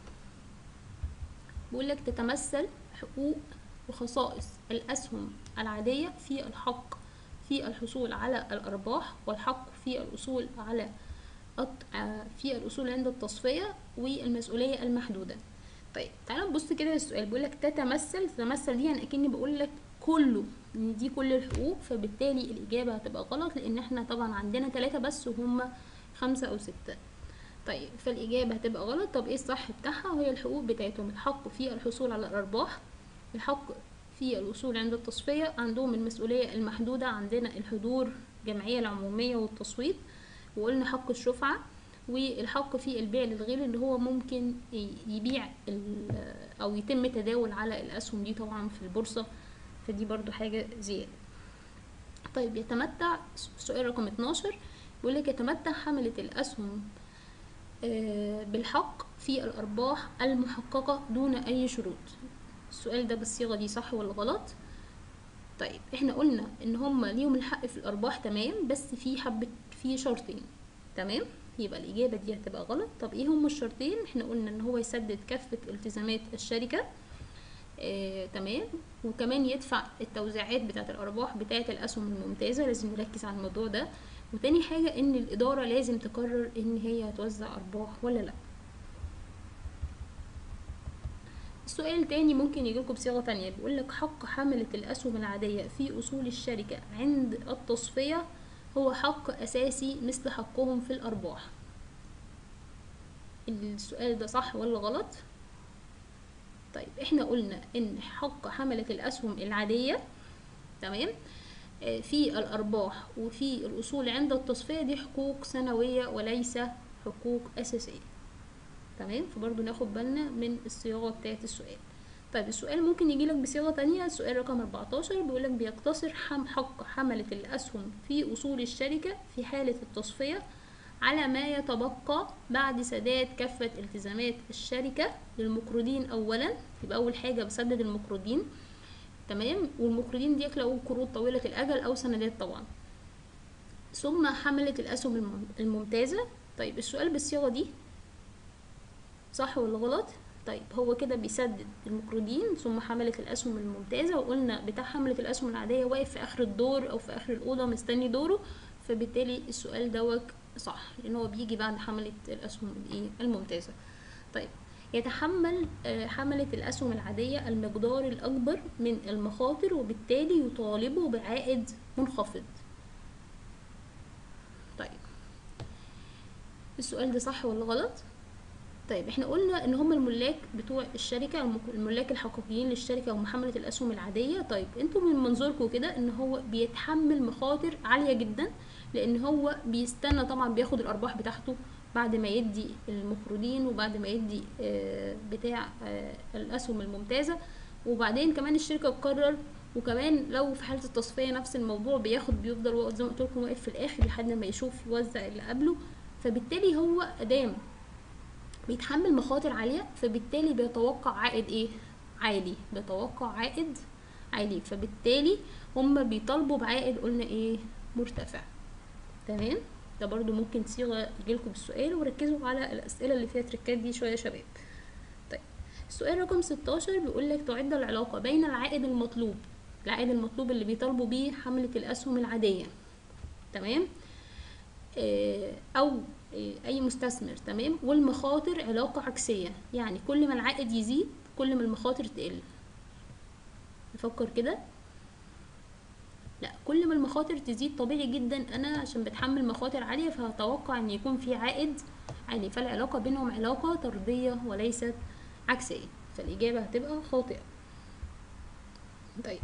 بيقول لك تتمثل حقوق وخصائص الأسهم العادية في الحق في الحصول على الأرباح والحق في الأصول على الط- آه، في الأصول عند التصفية والمسؤولية المحدودة طيب تعالى نبص كده للسؤال بيقول لك تتمثل تتمثل دي يعني أكني بقول لك كله ان دي كل الحقوق فبالتالي الإجابة هتبقى غلط لأن احنا طبعا عندنا ثلاثة بس وهم خمسة أو ستة طيب فالإجابة هتبقى غلط طب ايه الصح بتاعها وهي الحقوق بتاعتهم الحق في الحصول على الأرباح الحق في الوصول عند التصفية عندهم المسؤولية المحدودة عندنا الحضور الجمعية العمومية والتصويت وقلنا حق الشفعة والحق في البيع للغير اللي هو ممكن ي- يبيع ال- أو يتم تداول على الأسهم دي طبعا في البورصة فدي برضو حاجة زيادة طيب يتمتع سؤال رقم 12 بيقول لك يتمتع حملة الأسهم آه، بالحق في الأرباح المحققة دون أي شروط السؤال ده بالصيغة دي صح ولا غلط طيب احنا قلنا ان هم ليهم الحق في الأرباح تمام بس في حبة في شرطين تمام يبقى الإجابة دي هتبقى غلط طب ايه هم الشرطين احنا قلنا ان هو يسدد كافة التزامات الشركة آه، تمام وكمان يدفع التوزيعات بتاعة الأرباح بتاعة الأسهم الممتازة لازم نركز على الموضوع ده وتاني حاجة ان الإدارة لازم تقرر ان هي هتوزع أرباح ولا لأ السؤال تاني ممكن يجيلكوا بصيغة تانية بيقولك حق حملة الأسهم العادية في أصول الشركة عند التصفية هو حق أساسي مثل حقهم في الأرباح السؤال ده صح ولا غلط؟ طيب احنا قلنا ان حق حملة الأسهم العادية تمام آه، في الأرباح وفي الأصول عند التصفية دي حقوق سنوية وليس حقوق أساسية تمام فبرضه ناخد بالنا من الصياغة بتاعت السؤال طيب السؤال ممكن يجيلك بصيغة تانية السؤال رقم 14 بيقولك بيقتصر حم حق حملة الأسهم في أصول الشركة في حالة التصفية على ما يتبقى بعد سداد كافة التزامات الشركة للمقرضين أولا يبقى أول حاجة بسدد المقرضين تمام والمقرضين دي لو قروض طويلة الأجل أو سندات طبعا ثم حملة الأسهم الم- الممتازة طيب السؤال بالصيغة دي صح ولا غلط طيب هو كده بيسدد المقرضين ثم حملة الأسهم الممتازة وقلنا بتاع حملة الأسهم العادية واقف في آخر الدور أو في آخر الأوضة مستني دوره فبالتالي السؤال دوت صح لأن هو بيجي بعد حملة الأسهم الإيه الممتازة طيب يتحمل آه، حملة الأسهم العادية المقدار الأكبر من المخاطر وبالتالي يطالبه بعائد منخفض طيب السؤال ده صح ولا غلط؟ طيب احنا قلنا ان هم الملاك بتوع الشركة المك- الملاك الحقيقيين للشركة ومحملة الاسهم العادية طيب انتوا من منظوركم كده ان هو بيتحمل مخاطر عالية جدا لان هو بيستنى طبعا بياخد الارباح بتاعته بعد ما يدي المقرضين وبعد ما يدي آه، بتاع آه، الاسهم الممتازة وبعدين كمان الشركة تقرر وكمان لو في حالة التصفية نفس الموضوع بياخد بيفضل واقف زي ما قلت لكم واقف في الاخر لحد ما يشوف يوزع اللي قبله فبالتالي هو ادام بيتحمل مخاطر عالية فبالتالي بيتوقع عائد ايه عالي بيتوقع عائد عالي فبالتالي هما بيطالبوا بعائد قلنا ايه مرتفع تمام ده برضو ممكن صيغة يجيلكوا بالسؤال وركزوا على الأسئلة اللي فيها تريكات دي شوية يا شباب طيب السؤال رقم 16 بيقول لك تعد العلاقة بين العائد المطلوب العائد المطلوب اللي بيطالبوا بيه حملة الأسهم العادية تمام آه، او آه، اي مستثمر تمام والمخاطر علاقة عكسية يعني كل ما العائد يزيد كل ما المخاطر تقل نفكر كده لا كل ما المخاطر تزيد طبيعي جدا انا عشان بتحمل مخاطر عالية فهتوقع ان يكون في عائد عالي فالعلاقة بينهم علاقة طردية وليست عكسية فالإجابة هتبقى خاطئة طيب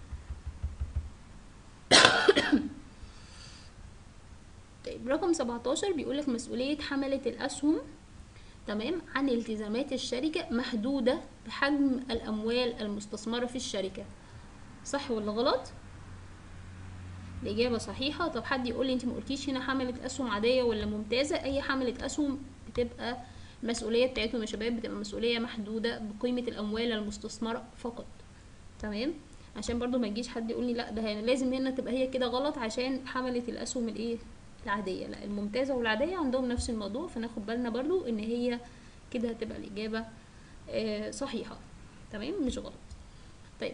طيب رقم 17 بيقولك مسؤولية حملة الأسهم تمام عن التزامات الشركة محدودة بحجم الأموال المستثمرة في الشركة صح ولا غلط؟ الإجابة صحيحة طب حد يقول لي أنت ما قلتيش هنا حملة أسهم عادية ولا ممتازة أي حملة أسهم بتبقى المسؤولية بتاعتهم يا شباب بتبقى مسؤولية محدودة بقيمة الأموال المستثمرة فقط تمام عشان برضو ما يجيش حد يقول لي لا ده هي- لازم هنا تبقى هي كده غلط عشان حملة الأسهم الإيه العاديه لا الممتازه والعاديه عندهم نفس الموضوع فناخد بالنا برضو ان هي كده هتبقى الاجابه آه صحيحه تمام مش غلط طيب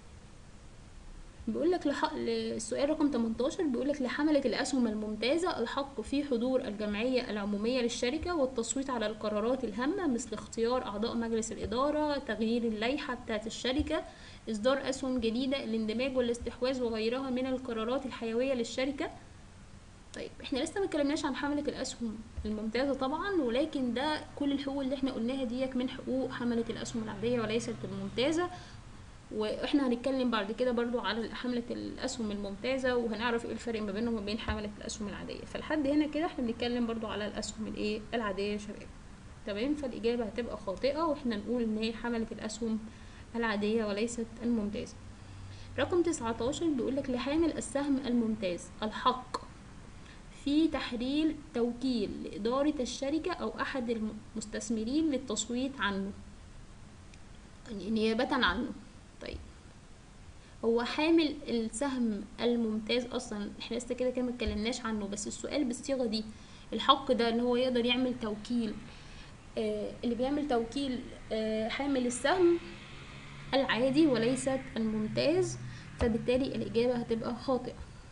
بيقول لك لح... السؤال رقم 18 بيقول لك لحملة الأسهم الممتازة الحق في حضور الجمعية العمومية للشركة والتصويت على القرارات الهامة مثل اختيار أعضاء مجلس الإدارة تغيير اللائحة بتاعة الشركة إصدار أسهم جديدة الاندماج والاستحواذ وغيرها من القرارات الحيوية للشركة طيب احنا لسه ما اتكلمناش عن حملة الأسهم الممتازة طبعا ولكن ده كل الحقوق اللي احنا قلناها ديك من حقوق حملة الأسهم العادية وليست الممتازة واحنا هنتكلم بعد كده برضو على حملة الأسهم الممتازة وهنعرف ايه الفرق ما بينهم وبين حملة الأسهم العادية فلحد هنا كده احنا بنتكلم برضو على الأسهم الايه العادية يا شباب تمام فالإجابة هتبقى خاطئة واحنا نقول ان هي حملة الأسهم العادية وليست الممتازة رقم 19 بيقول لك لحامل السهم الممتاز الحق في تحرير توكيل لإدارة الشركة أو أحد المستثمرين للتصويت عنه نيابة عنه طيب هو حامل السهم الممتاز اصلا احنا لسه كده كده متكلمناش عنه بس السؤال بالصيغه دي الحق ده ان هو يقدر يعمل توكيل آه اللي بيعمل توكيل آه حامل السهم العادي وليست الممتاز فبالتالي الاجابه هتبقى خاطئه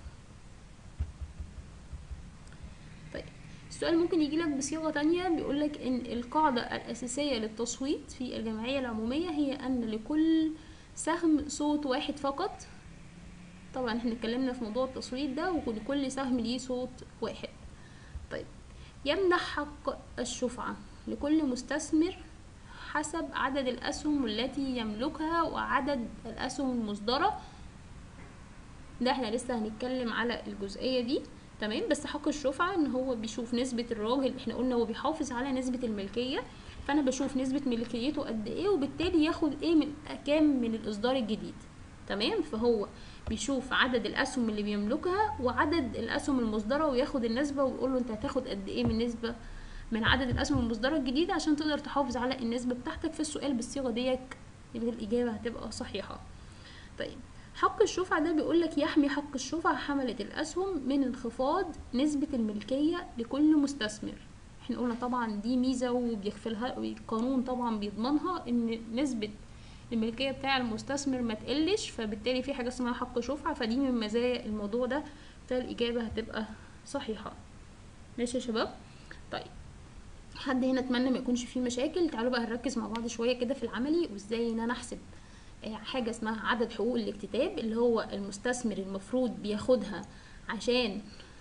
طيب السؤال ممكن يجيلك بصيغه تانية بيقولك ان القاعده الاساسيه للتصويت في الجمعيه العموميه هي ان لكل سهم صوت واحد فقط طبعا احنا اتكلمنا في موضوع التصويت ده وكل سهم ليه صوت واحد طيب يمنح حق الشفعة لكل مستثمر حسب عدد الأسهم التي يملكها وعدد الأسهم المصدرة ده احنا لسه هنتكلم على الجزئية دي تمام بس حق الشفعة ان هو بيشوف نسبة الراجل احنا قلنا هو بيحافظ على نسبة الملكية فانا بشوف نسبة ملكيته قد ايه وبالتالي ياخد ايه من كام من الاصدار الجديد تمام فهو بيشوف عدد الاسهم اللي بيملكها وعدد الاسهم المصدرة وياخد النسبة ويقول له انت هتاخد قد ايه من نسبة من عدد الاسهم المصدرة الجديدة عشان تقدر تحافظ على النسبة بتاعتك في السؤال بالصيغة ديت اللي الاجابة هتبقى صحيحة طيب حق الشفعة ده بيقول لك يحمي حق الشفعة حملة الأسهم من انخفاض نسبة الملكية لكل مستثمر احنا قلنا طبعا دي ميزة وبيكفلها القانون طبعا بيضمنها ان نسبة الملكية بتاع المستثمر ما تقلش فبالتالي في حاجة اسمها حق شفعة فدي من مزايا الموضوع ده فالإجابة هتبقى صحيحة ماشي يا شباب طيب حد هنا اتمنى ما يكونش فيه مشاكل تعالوا بقى نركز مع بعض شوية كده في العملي وازاي ان انا احسب حاجة اسمها عدد حقوق الاكتتاب اللي هو المستثمر المفروض بياخدها عشان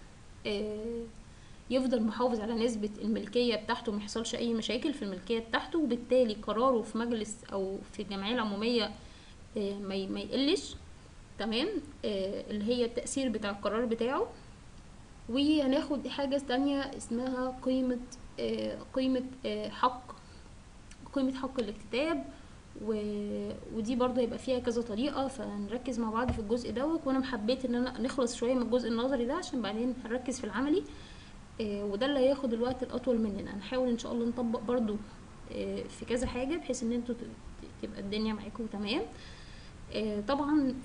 يفضل محافظ على نسبة الملكية بتاعته ما يحصلش أي مشاكل في الملكية بتاعته وبالتالي قراره في مجلس أو في الجمعية العمومية ما يقلش تمام اللي هي التأثير بتاع القرار بتاعه وهناخد حاجة تانية اسمها قيمة قيمة حق قيمة حق الاكتتاب و... ودي برضه هيبقى فيها كذا طريقه فنركز مع بعض في الجزء دوت وانا حبيت ان انا نخلص شويه من الجزء النظري ده عشان بعدين هنركز في العملي آه وده اللي هياخد الوقت الاطول مننا هنحاول ان شاء الله نطبق برضه آه في كذا حاجه بحيث ان انتوا تبقى الدنيا معاكم تمام آه طبعا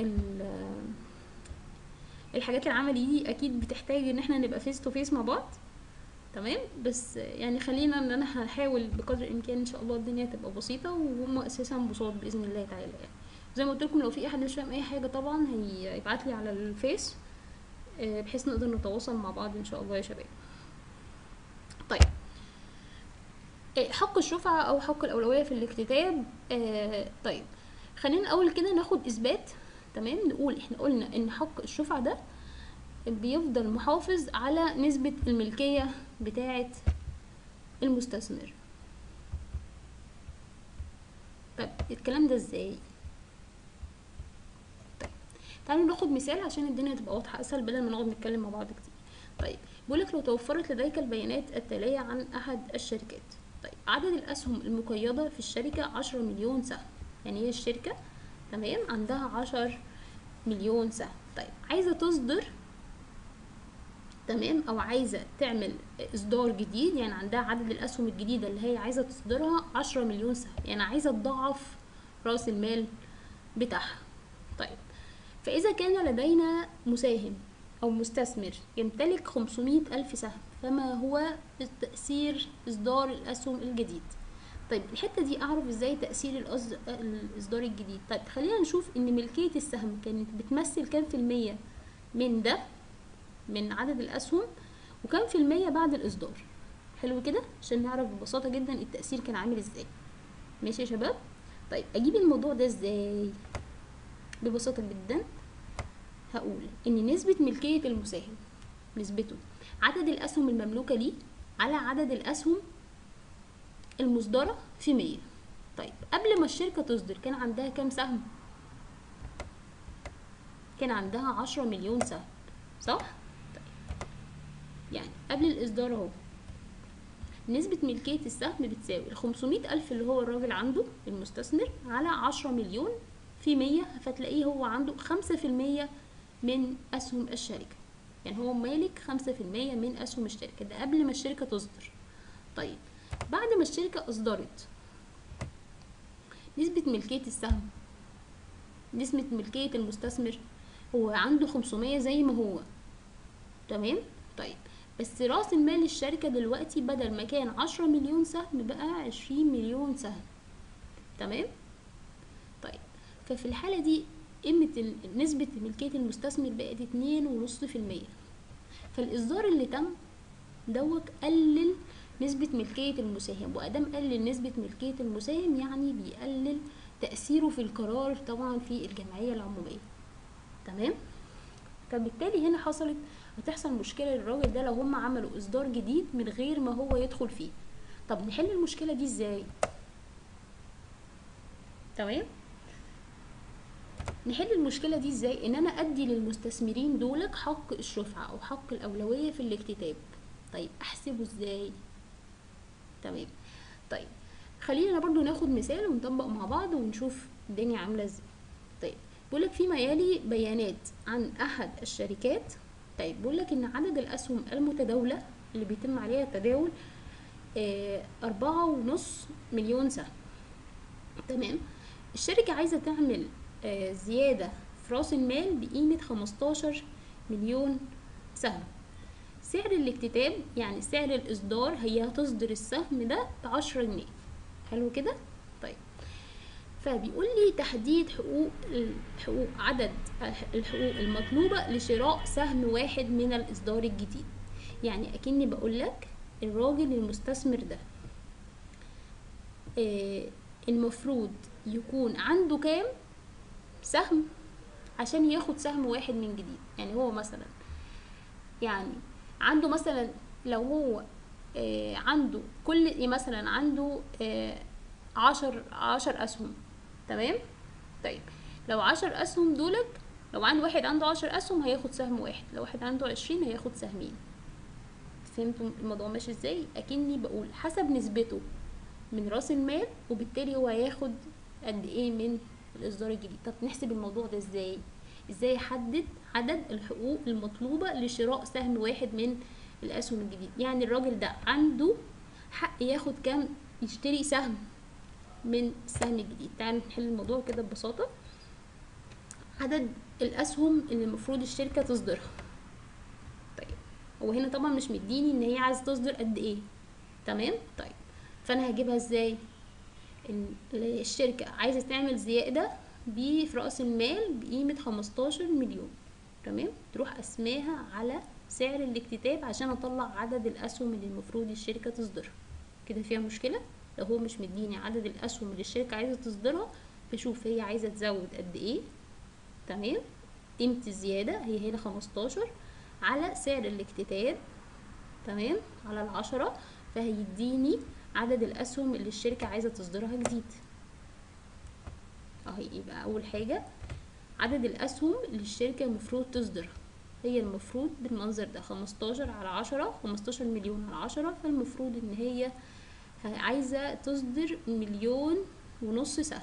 الحاجات العملي دي اكيد بتحتاج ان احنا نبقى فيس تو فيس مع بعض تمام بس يعني خلينا ان انا هحاول بقدر الامكان ان شاء الله الدنيا تبقى بسيطه وهم اساسا بساط باذن الله تعالى يعني زي ما قلت لكم لو في احد مش فاهم اي حاجه طبعا هيبعت لي على الفيس بحيث نقدر نتواصل مع بعض ان شاء الله يا شباب طيب حق الشفعة او حق الاولوية في الاكتتاب طيب خلينا الاول كده ناخد اثبات تمام نقول احنا قلنا ان حق الشفعة ده بيفضل محافظ على نسبة الملكية بتاعة المستثمر طيب الكلام ده ازاي طيب تعالوا ناخد مثال عشان الدنيا تبقى واضحة اسهل بدل ما نقعد نتكلم مع بعض كتير طيب بيقولك لو توفرت لديك البيانات التالية عن احد الشركات طيب عدد الاسهم المقيدة في الشركة عشرة مليون سهم يعني هي الشركة تمام عندها عشر مليون سهم طيب عايزة تصدر تمام او عايزه تعمل اصدار جديد يعني عندها عدد الاسهم الجديده اللي هي عايزه تصدرها عشرة مليون سهم يعني عايزه تضاعف راس المال بتاعها طيب فاذا كان لدينا مساهم أو مستثمر يمتلك 500 ألف سهم فما هو تأثير إصدار الأسهم الجديد طيب الحتة دي أعرف إزاي تأثير الأصد- الإصدار الجديد طيب خلينا نشوف إن ملكية السهم كانت بتمثل كام في المية من ده من عدد الأسهم وكام في المية بعد الإصدار حلو كده عشان نعرف ببساطة جدا التأثير كان عامل إزاي ماشي يا شباب طيب أجيب الموضوع ده إزاي ببساطة جدا هقول ان نسبة ملكية المساهم نسبته عدد الاسهم المملوكة ليه على عدد الاسهم المصدرة في مية طيب قبل ما الشركة تصدر كان عندها كام سهم كان عندها عشرة مليون سهم صح طيب يعني قبل الاصدار اهو نسبة ملكية السهم بتساوي الخمسمية ألف اللي هو الراجل عنده المستثمر على عشرة مليون في مية فتلاقيه هو عنده خمسة في المية من أسهم الشركة يعني هو مالك خمسة في المية من أسهم الشركة ده قبل ما الشركة تصدر طيب بعد ما الشركة أصدرت نسبة ملكية السهم نسبة ملكية المستثمر هو عنده خمسمية زي ما هو تمام طيب بس رأس المال الشركة دلوقتي بدل ما كان عشرة مليون سهم بقى عشرين مليون سهم تمام طيب ففي الحالة دي قيمة ال- نسبة ملكية المستثمر بقت اتنين ونص في المية فالإصدار اللي تم دوت قلل نسبة ملكية المساهم وأدام قلل نسبة ملكية المساهم يعني بيقلل تأثيره في القرار طبعا في الجمعية العمومية تمام فبالتالي هنا حصلت هتحصل مشكلة للراجل ده لو هم عملوا إصدار جديد من غير ما هو يدخل فيه طب نحل المشكلة دي ازاي تمام نحل المشكلة دي ازاي ان انا ادي للمستثمرين دولك حق الشفعة او حق الاولوية في الاكتتاب طيب احسبه ازاي تمام طيب خلينا برضو ناخد مثال ونطبق مع بعض ونشوف الدنيا عاملة ازاي طيب بيقولك فيما يلي بيانات عن احد الشركات طيب بيقولك ان عدد الاسهم المتداولة اللي بيتم عليها التداول آه، أربعة ونص مليون سهم تمام الشركة عايزة تعمل آه، زيادة في رأس المال بقيمة 15 مليون سهم سعر الاكتتاب يعني سعر الإصدار هي هتصدر السهم ده بعشرة جنيه حلو كده طيب فبيقول لي تحديد حقوق الحقوق عدد الحقوق المطلوبة لشراء سهم واحد من الإصدار الجديد يعني أكني بقول لك الراجل المستثمر ده آه، المفروض يكون عنده كام سهم عشان ياخد سهم واحد من جديد يعني هو مثلا يعني عنده مثلا لو هو آه عنده كل مثلا عنده آه عشر عشر اسهم تمام طيب لو عشر اسهم دولت لو عند واحد عنده عشر اسهم هياخد سهم واحد لو واحد عنده عشرين هياخد سهمين فهمتوا الموضوع ماشي ازاي اكني بقول حسب نسبته من راس المال وبالتالي هو هياخد قد ايه من الاصدار الجديد طب نحسب الموضوع ده ازاي ازاي احدد عدد الحقوق المطلوبة لشراء سهم واحد من الاسهم الجديد يعني الراجل ده عنده حق ياخد كام يشتري سهم من السهم الجديد تعالوا نحل الموضوع كده ببساطة عدد الاسهم اللي المفروض الشركة تصدرها طيب هو هنا طبعا مش مديني ان هي عايزة تصدر قد ايه تمام طيب فانا هجيبها ازاي ال- الشركة عايزة تعمل زيادة ب- في رأس المال بقيمة 15 مليون تمام تروح اسماها على سعر الاكتتاب عشان اطلع عدد الاسهم اللي المفروض الشركة تصدرها كده فيها مشكلة لو هو مش مديني عدد الاسهم اللي الشركة عايزة تصدرها بشوف هي عايزة تزود قد ايه تمام قيمة الزيادة هي هنا 15 على سعر الاكتتاب تمام على العشرة فهيديني عدد الاسهم اللي الشركة عايزة تصدرها جديد اهي يبقى اول حاجة عدد الاسهم اللي الشركة المفروض تصدرها هي المفروض بالمنظر ده خمستاشر على عشرة خمستاشر مليون على عشرة فالمفروض ان هي ه- عايزة تصدر مليون ونص سهم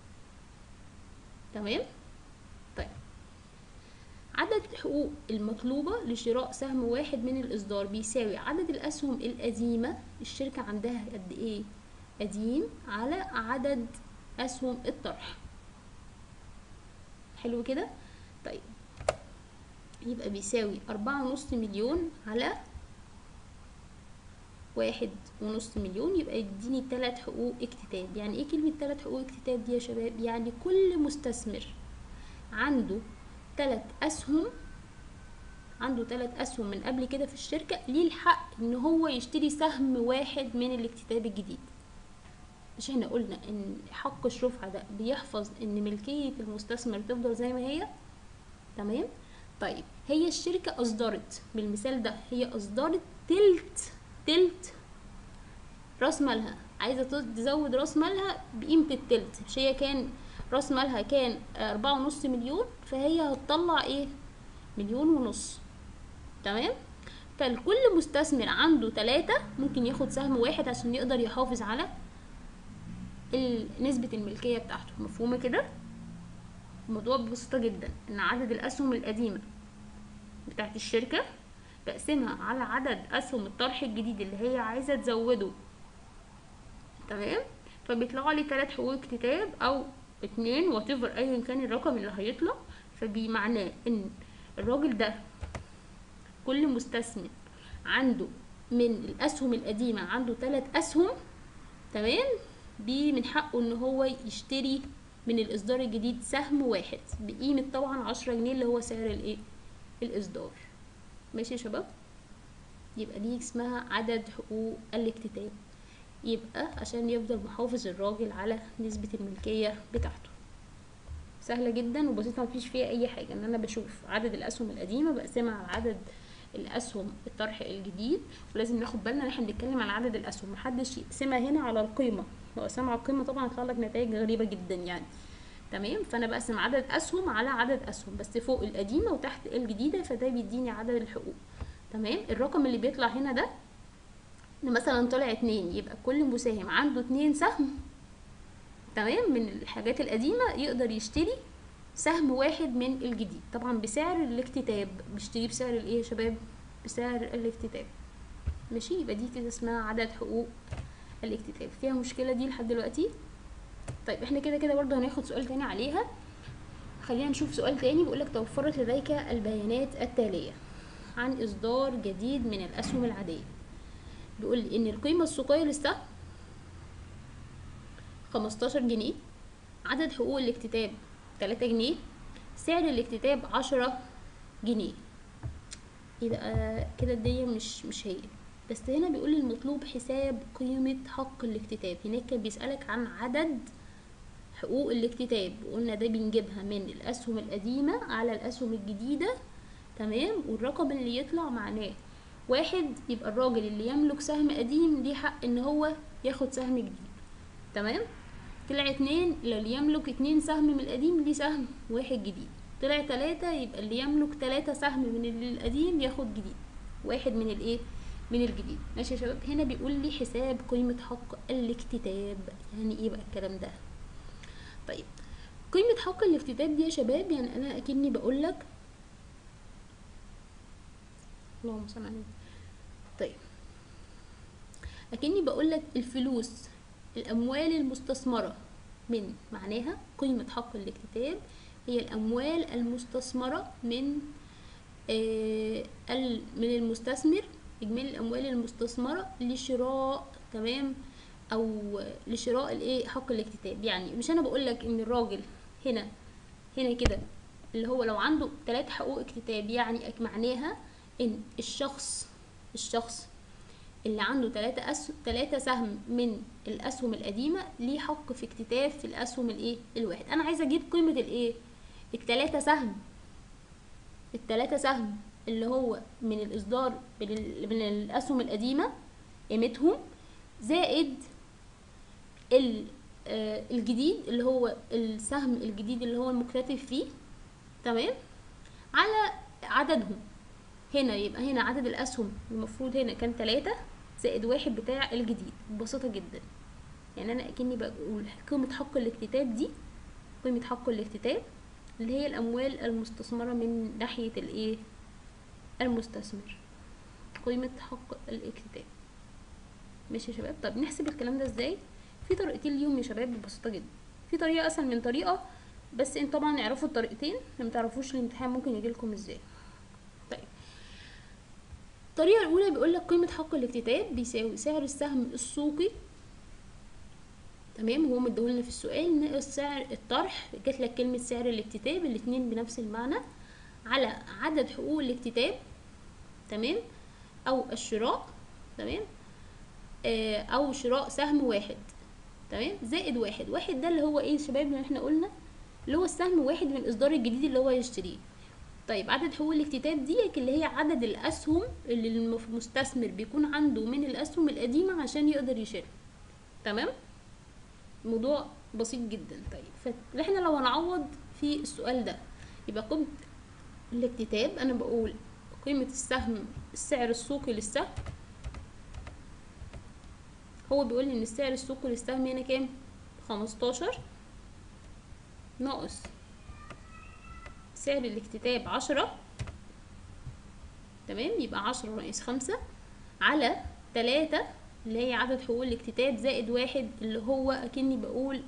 تمام طيب عدد الحقوق المطلوبة لشراء سهم واحد من الإصدار بيساوي عدد الأسهم القديمة الشركة عندها قد إيه قديم على عدد أسهم الطرح حلو كده طيب يبقى بيساوي أربعة ونص مليون على واحد ونص مليون يبقى يديني تلات حقوق اكتتاب يعني ايه كلمة تلات حقوق اكتتاب دي يا شباب يعني كل مستثمر عنده تلات أسهم عنده تلات أسهم من قبل كده في الشركة ليه الحق إن هو يشتري سهم واحد من الاكتتاب الجديد مش احنا قلنا إن حق الشفعة ده بيحفظ إن ملكية المستثمر تفضل زي ما هي تمام طيب هي الشركة أصدرت بالمثال ده هي أصدرت تلت تلت راس مالها عايزة تزود راس مالها بقيمة التلت مش هي كان راس مالها كان أربعة ونص مليون فهي هتطلع ايه مليون ونص تمام فالكل مستثمر عنده تلاتة ممكن ياخد سهم واحد عشان يقدر يحافظ على نسبة الملكية بتاعته مفهومة كده الموضوع ببساطة جدا ان عدد الاسهم القديمة بتاعت الشركة بقسمها على عدد اسهم الطرح الجديد اللي هي عايزة تزوده تمام فبيطلع لي تلات حقوق اكتتاب او اتنين واتيفر ايا كان الرقم اللي هيطلع فبمعناه ان الراجل ده كل مستثمر عنده من الاسهم القديمة عنده تلات اسهم تمام بي من حقه ان هو يشتري من الاصدار الجديد سهم واحد بقيمة طبعا عشرة جنيه اللي هو سعر الايه الاصدار ماشي يا شباب يبقى دي اسمها عدد حقوق الاكتتاب يبقى عشان يفضل محافظ الراجل على نسبة الملكية بتاعته سهلة جدا وبسيطة مفيش فيها اي حاجة ان انا بشوف عدد الاسهم القديمة بقسمها على عدد الاسهم الطرح الجديد ولازم ناخد بالنا ان احنا بنتكلم على عدد الاسهم محدش يقسمها هنا على القيمة لو قسمها على القيمة طبعا هيطلع لك نتائج غريبة جدا يعني تمام فانا بقسم عدد اسهم على عدد اسهم بس فوق القديمة وتحت الجديدة فده بيديني عدد الحقوق تمام الرقم اللي بيطلع هنا ده مثلا طلع اتنين يبقى كل مساهم عنده اتنين سهم تمام من الحاجات القديمة يقدر يشتري سهم واحد من الجديد طبعا بسعر الاكتتاب بيشتريه بسعر الايه يا شباب بسعر الاكتتاب ماشي يبقى دي كده اسمها عدد حقوق الاكتتاب فيها مشكلة دي لحد دلوقتي طيب احنا كده كده برضه هناخد سؤال تاني عليها خلينا نشوف سؤال تاني بيقولك توفرت لديك البيانات التالية عن إصدار جديد من الأسهم العادية بيقول لي إن القيمة السوقية للسهم خمستاشر جنيه عدد حقوق الاكتتاب تلاتة جنيه سعر الاكتتاب عشرة جنيه يبقى كده الدنيا مش مش هي بس هنا بيقول لي المطلوب حساب قيمة حق الاكتتاب هناك كان بيسألك عن عدد حقوق الاكتتاب قلنا ده بنجيبها من الأسهم القديمة على الأسهم الجديدة تمام والرقم اللي يطلع معناه واحد يبقى الراجل اللي يملك سهم قديم ليه حق ان هو ياخد سهم جديد تمام طلع اتنين اللي يملك اتنين سهم من القديم ليه سهم واحد جديد طلع تلاتة يبقى اللي يملك تلاتة سهم من القديم ياخد جديد واحد من الايه من الجديد ماشي يا شباب هنا بيقول لي حساب قيمة حق الاكتتاب يعني ايه بقى الكلام ده طيب قيمة حق الاكتتاب دي يا شباب يعني انا اكني بقول لك اللهم صل على النبي طيب اكني بقول لك الفلوس الاموال المستثمرة من معناها قيمة حق الاكتتاب هي الاموال المستثمرة من آه من المستثمر اجمالي الاموال المستثمره لشراء تمام او لشراء الايه حق الاكتتاب يعني مش انا بقول لك ان الراجل هنا هنا كده اللي هو لو عنده ثلاث حقوق اكتتاب يعني معناها ان الشخص الشخص اللي عنده ثلاثة أس... ثلاثة سهم من الأسهم القديمة ليه حق في اكتتاب في الأسهم الإيه الواحد أنا عايزة أجيب قيمة الإيه الثلاثة سهم الثلاثة سهم اللي هو من الإصدار من الأسهم القديمة قيمتهم زائد الجديد اللي هو السهم الجديد اللي هو المكتتب فيه تمام على عددهم هنا يبقى هنا عدد الأسهم المفروض هنا كان تلاتة زائد واحد بتاع الجديد ببساطة جدا يعني أنا أكني بقول قيمة حق الاكتتاب دي قيمة حق الاكتتاب اللي هي الأموال المستثمرة من ناحية الإيه المستثمر قيمة حق الاكتتاب ماشي يا شباب طب نحسب الكلام ده ازاي في طريقتين ليهم يا شباب ببساطة جدا في طريقة اسهل من طريقة بس انت طبعا اعرفوا الطريقتين اللي متعرفوش الامتحان ممكن يجيلكم ازاي الطريقة الأولى بيقول لك قيمة حق الاكتتاب بيساوي سعر السهم السوقي تمام هو مديهولنا في السؤال ناقص سعر الطرح جات لك كلمة سعر الاكتتاب الاتنين بنفس المعنى على عدد حقوق الاكتتاب تمام أو الشراء تمام آه أو شراء سهم واحد تمام زائد واحد واحد ده اللي هو ايه يا شباب اللي احنا قلنا اللي هو السهم واحد من الإصدار الجديد اللي هو يشتريه طيب عدد حقوق الاكتتاب ديك اللي هي عدد الأسهم اللي المستثمر بيكون عنده من الأسهم القديمة عشان يقدر يشيلها تمام موضوع بسيط جدا طيب فاحنا لو هنعوض في السؤال ده يبقى قيمة الاكتتاب انا بقول قيمة السهم السعر السوقي للسهم هو بيقول لي ان السعر السوقي للسهم هنا كام خمستاشر ناقص سعر الاكتتاب عشرة تمام يبقى عشرة ناقص خمسة على تلاتة اللي هي عدد حقوق الاكتتاب زائد واحد اللي هو اكني بقول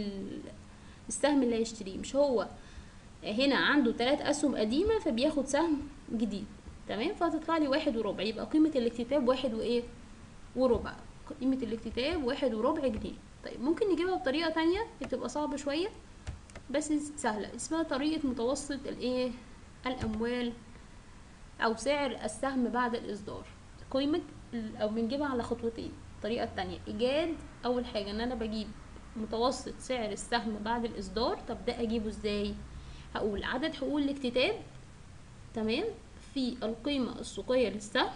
السهم اللي هيشتريه مش هو هنا عنده تلات اسهم قديمة فبياخد سهم جديد تمام فهتطلع لي واحد وربع يبقى قيمة الاكتتاب واحد وايه وربع قيمة الاكتتاب واحد وربع جنيه طيب ممكن نجيبها بطريقة تانية بتبقى صعبة شوية بس سهلة اسمها طريقة متوسط الايه الاموال او سعر السهم بعد الاصدار قيمة او بنجيبها على خطوتين الطريقة التانية ايجاد اول حاجة ان انا بجيب متوسط سعر السهم بعد الاصدار طب ده اجيبه ازاي هقول عدد حقوق الاكتتاب تمام في القيمة السوقية للسهم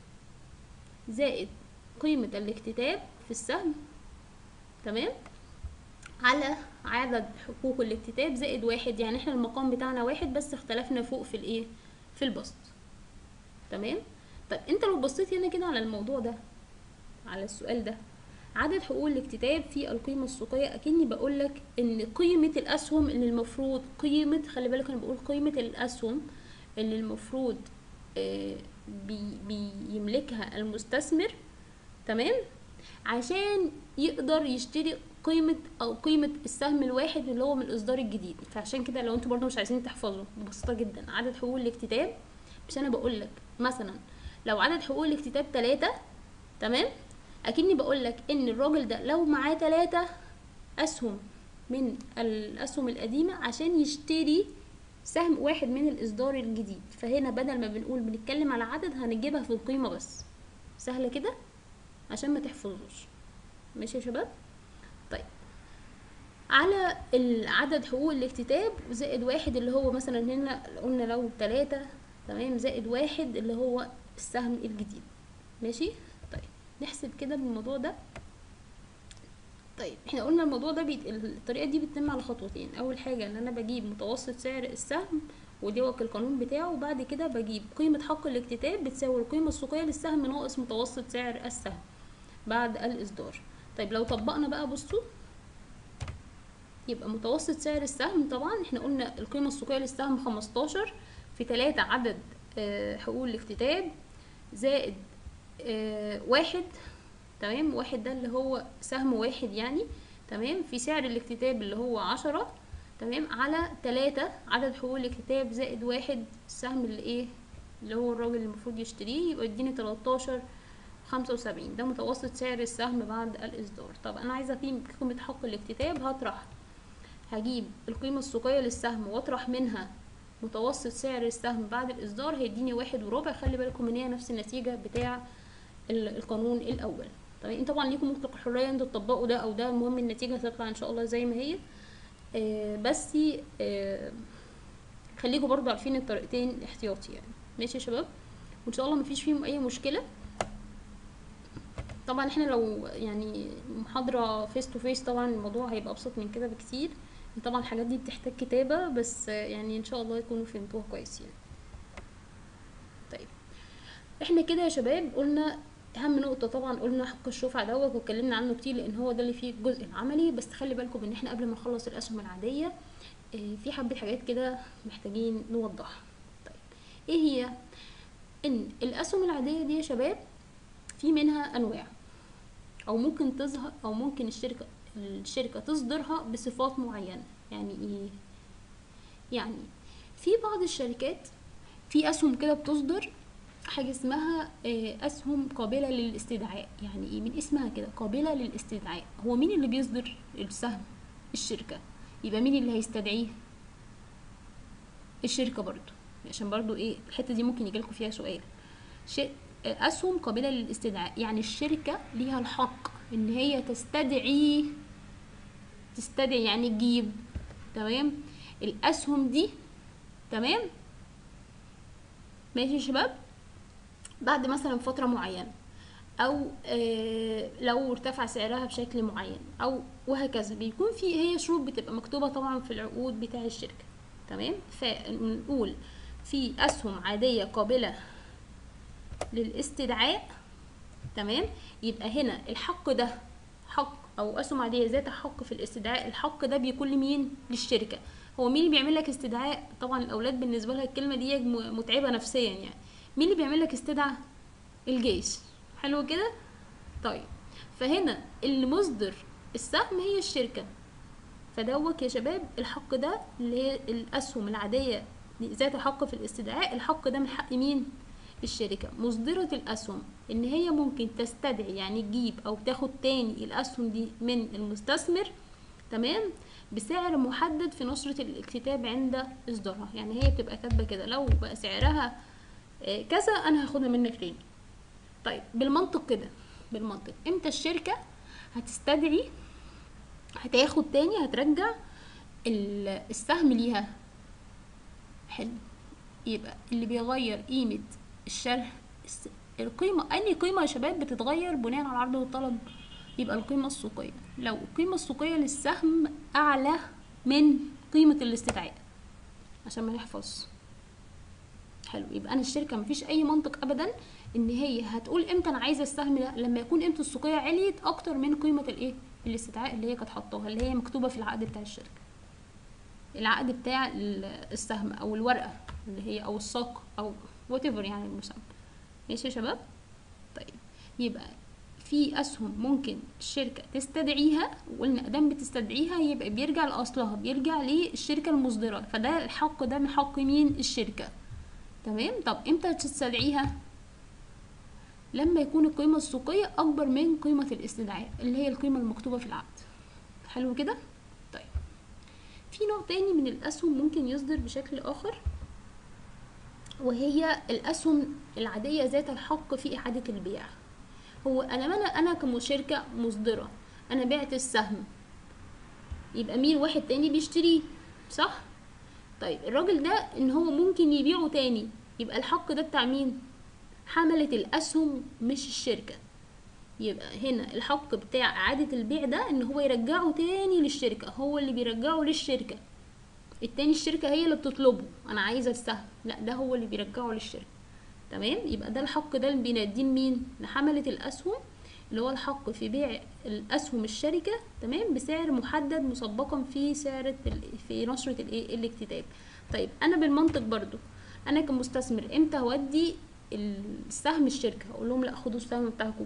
زائد قيمة الاكتتاب في السهم تمام على عدد حقوق الاكتتاب زائد واحد يعني احنا المقام بتاعنا واحد بس اختلفنا فوق في الايه في البسط تمام طيب انت لو بصيت هنا كده على الموضوع ده على السؤال ده عدد حقوق الاكتتاب في القيمة السوقية أكني بقولك إن قيمة الأسهم اللي المفروض قيمة خلي بالك أنا بقول قيمة الأسهم اللي المفروض آه بي بيملكها المستثمر تمام عشان يقدر يشتري قيمة أو قيمة السهم الواحد اللي هو من الإصدار الجديد فعشان كده لو انتوا برضه مش عايزين تحفظوا ببساطة جدا عدد حقوق الاكتتاب مش أنا بقولك مثلا لو عدد حقوق الاكتتاب تلاتة تمام اكني بقول لك ان الراجل ده لو معاه تلاتة اسهم من الاسهم القديمة عشان يشتري سهم واحد من الاصدار الجديد فهنا بدل ما بنقول بنتكلم على عدد هنجيبها في القيمة بس سهلة كده عشان ما تحفظوش ماشي يا شباب طيب على العدد حقوق الاكتتاب زائد واحد اللي هو مثلا هنا قلنا لو تلاتة تمام زائد واحد اللي هو السهم الجديد ماشي طيب نحسب كده بالموضوع ده طيب احنا قلنا الموضوع ده بيت... الطريقه دي بتتم على خطوتين اول حاجه ان انا بجيب متوسط سعر السهم ودي وقت القانون بتاعه وبعد كده بجيب قيمه حق الاكتتاب بتساوي القيمه السوقيه للسهم ناقص متوسط سعر السهم بعد الاصدار طيب لو طبقنا بقى بصوا يبقى متوسط سعر السهم طبعا احنا قلنا القيمه السوقيه للسهم 15 في 3 عدد اه حقوق الاكتتاب زائد اه واحد تمام واحد ده اللي هو سهم واحد يعني تمام في سعر الاكتتاب اللي هو عشرة تمام على تلاتة عدد حقوق الاكتتاب زائد واحد السهم اللي ايه اللي هو الراجل اللي المفروض يشتريه يبقى يديني تلاتاشر خمسة وسبعين ده متوسط سعر السهم بعد الإصدار طب أنا عايزة قيمة حق الاكتتاب هطرح هجيب القيمة السوقية للسهم واطرح منها متوسط سعر السهم بعد الإصدار هيديني واحد وربع خلي بالكم إن هي نفس النتيجة بتاع القانون الأول طيب طبعا ليكم مطلق الحريه انتوا تطبقوا ده او ده المهم النتيجه هتطلع ان شاء الله زي ما هي آه بس آه خليكم برضو عارفين الطريقتين احتياطي يعني ماشي يا شباب وان شاء الله مفيش فيهم اي مشكله طبعا احنا لو يعني محاضره فيس تو فيس طبعا الموضوع هيبقى ابسط من كده بكتير طبعا الحاجات دي بتحتاج كتابه بس يعني ان شاء الله يكونوا فهمتوها كويس يعني طيب احنا كده يا شباب قلنا اهم نقطة طبعا قلنا حق الشفعة دوت واتكلمنا عنه كتير لان هو ده اللي فيه الجزء العملي بس خلي بالكم ان احنا قبل ما نخلص الاسهم العادية اه في حبة حاجات كده محتاجين نوضحها طيب ايه هي ان الاسهم العادية دي يا شباب في منها انواع او ممكن تظهر او ممكن الشركة الشركة تصدرها بصفات معينة يعني ايه يعني في بعض الشركات في اسهم كده بتصدر حاجة اسمها آه، أسهم قابلة للاستدعاء يعني إيه من اسمها كده قابلة للاستدعاء هو مين اللي بيصدر السهم الشركة يبقى مين اللي هيستدعيه الشركة برضو عشان برضو إيه الحتة دي ممكن يجيلكوا فيها سؤال ش- آه، أسهم قابلة للاستدعاء يعني الشركة ليها الحق إن هي تستدعي تستدعي يعني تجيب تمام الأسهم دي تمام ماشي يا شباب بعد مثلا فترة معينة أو آه لو ارتفع سعرها بشكل معين أو وهكذا بيكون في هي شروط بتبقى مكتوبة طبعا في العقود بتاع الشركة تمام فنقول في أسهم عادية قابلة للاستدعاء تمام يبقى هنا الحق ده حق او اسهم عاديه ذات حق في الاستدعاء الحق ده بيكون لمين للشركه هو مين اللي بيعمل لك استدعاء طبعا الاولاد بالنسبه لها الكلمه دي م- متعبه نفسيا يعني مين اللي بيعمل لك استدعاء الجيش حلو كده طيب فهنا اللي مصدر السهم هي الشركه فدوك يا شباب الحق ده اللي هي الاسهم العاديه ذات حق في الاستدعاء الحق ده من حق مين الشركة مصدرة الأسهم إن هي ممكن تستدعي يعني تجيب أو تاخد تاني الأسهم دي من المستثمر تمام بسعر محدد في نشرة الكتاب عند إصدارها يعني هي بتبقى كاتبة كده لو بقى سعرها آه، كذا أنا هاخدها منك تاني طيب بالمنطق كده بالمنطق امتى الشركة هتستدعي هتاخد تاني هترجع ال- السهم ليها حلو يبقى اللي بيغير قيمة الشرح الس- القيمة أي قيمة يا شباب بتتغير بناء على العرض والطلب يبقى القيمة السوقية لو القيمة السوقية للسهم أعلى من قيمة الاستدعاء عشان ما نحفظ حلو يبقى أنا الشركة مفيش أي منطق أبدا إن هي هتقول إمتى أنا عايزة السهم ده لما يكون قيمته السوقية عليت أكتر من قيمة الإيه الاستدعاء اللي هي كانت حاطاها اللي هي مكتوبة في العقد بتاع الشركة العقد بتاع ال- السهم او الورقه اللي هي او الساق او وات يعني المسمى ماشي يا شباب طيب يبقى في اسهم ممكن الشركه تستدعيها وقلنا ادام بتستدعيها يبقى بيرجع لاصلها بيرجع للشركه المصدره فده الحق ده من حق مين الشركه تمام طب امتى تستدعيها لما يكون القيمه السوقيه اكبر من قيمه الاستدعاء اللي هي القيمه المكتوبه في العقد حلو كده طيب في نوع تاني من الأسهم ممكن يصدر بشكل آخر وهي الأسهم العادية ذات الحق في إعادة البيع هو أنا أنا أنا كمشركة مصدرة أنا بعت السهم يبقى مين واحد تاني بيشتريه صح؟ طيب الراجل ده إن هو ممكن يبيعه تاني يبقى الحق ده بتاع مين؟ حملة الأسهم مش الشركة يبقى هنا الحق بتاع إعادة البيع ده إن هو يرجعه تاني للشركة هو اللي بيرجعه للشركة التاني الشركة هي اللي بتطلبه أنا عايزة السهم لا ده هو اللي بيرجعه للشركة تمام يبقى ده الحق ده اللي بيناديه مين لحملة الأسهم اللي هو الحق في بيع الأسهم الشركة تمام بسعر محدد مسبقا في سعر ال- في نشرة الايه الاكتتاب طيب أنا بالمنطق برضو أنا كمستثمر امتى هودي السهم الشركة أقول لهم لا خدوا السهم بتاعكم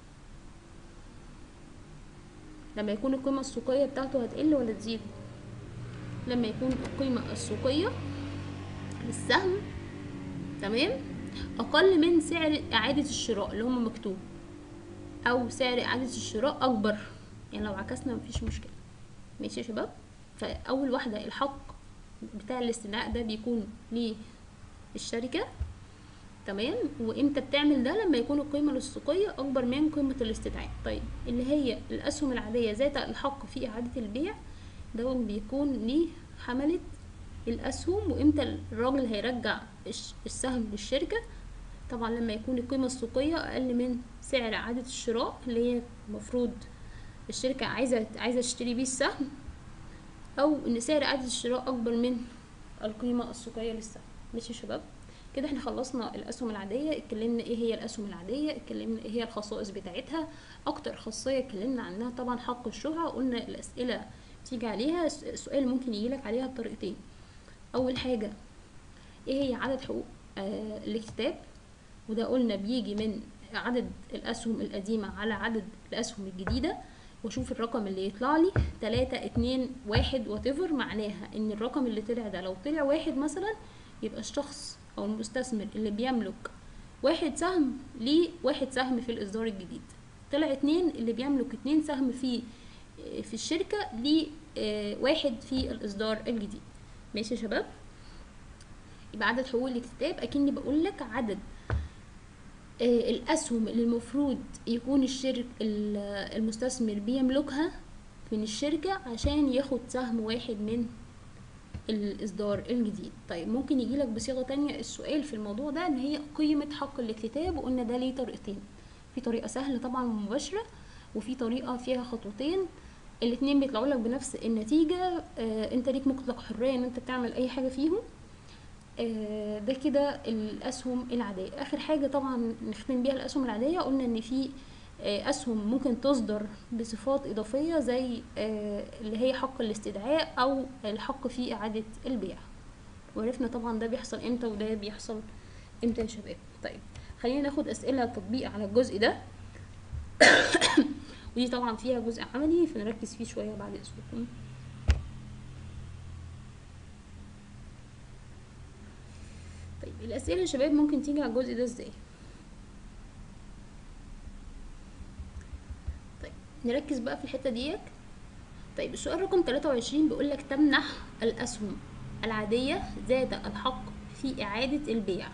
لما يكون القيمة السوقية بتاعته هتقل ولا تزيد لما يكون القيمة السوقية للسهم تمام أقل من سعر إعادة الشراء اللي هم مكتوب أو سعر إعادة الشراء أكبر يعني لو عكسنا مفيش مشكلة ماشي يا شباب فأول واحدة الحق بتاع الاستدعاء ده بيكون للشركة تمام وامتى بتعمل ده لما يكون القيمة السوقية أكبر من قيمة الاستدعاء طيب اللي هي الأسهم العادية ذات الحق في إعادة البيع ده بيكون ليه حملة الأسهم وامتى الراجل هيرجع الش- السهم للشركة طبعا لما يكون القيمة السوقية أقل من سعر إعادة الشراء اللي هي المفروض الشركة عايزة عايزة تشتري بيه السهم أو إن سعر إعادة الشراء أكبر من القيمة السوقية للسهم ماشي يا شباب كده احنا خلصنا الاسهم العاديه اتكلمنا ايه هي الاسهم العاديه اتكلمنا ايه هي الخصائص بتاعتها اكتر خاصيه اتكلمنا عنها طبعا حق الشهره قلنا الاسئله تيجي عليها س- السؤال ممكن يجيلك عليها بطريقتين اول حاجه ايه هي عدد حقوق آه الاكتتاب وده قلنا بيجي من عدد الاسهم القديمه على عدد الاسهم الجديده واشوف الرقم اللي يطلع لي تلاتة اتنين واحد واتيفر معناها ان الرقم اللي طلع ده لو طلع واحد مثلا يبقى الشخص او المستثمر اللي بيملك واحد سهم ليه واحد سهم في الاصدار الجديد طلع اتنين اللي بيملك اتنين سهم في في الشركة ليه آه، واحد في الاصدار الجديد ماشي يا شباب يبقى عدد حقوق الاكتتاب اكني بقول لك عدد آه، الاسهم اللي المفروض يكون الشرك ال- المستثمر بيملكها من الشركة عشان ياخد سهم واحد من الإصدار الجديد طيب ممكن يجيلك بصيغة تانية السؤال في الموضوع ده إن هي قيمة حق الاكتتاب وقلنا ده ليه طريقتين في طريقة سهلة طبعا ومباشرة وفي طريقة فيها خطوتين الاتنين بيطلعوا لك بنفس النتيجة آه انت ليك مطلق حرية ان انت تعمل اي حاجة فيهم آه ده كده الاسهم العادية اخر حاجة طبعا نختم بيها الاسهم العادية قلنا ان في آه، اسهم ممكن تصدر بصفات اضافيه زي آه، اللي هي حق الاستدعاء او الحق في اعاده البيع وعرفنا طبعا ده بيحصل امتى وده بيحصل امتى يا شباب طيب خلينا ناخد اسئله تطبيق على الجزء ده ودي طبعا فيها جزء عملي فنركز فيه شويه بعد اذنكم طيب الاسئله يا شباب ممكن تيجي على الجزء ده ازاي طيب نركز بقى في الحته ديت طيب السؤال رقم 23 بيقول لك تمنح الاسهم العاديه ذات الحق في اعاده البيع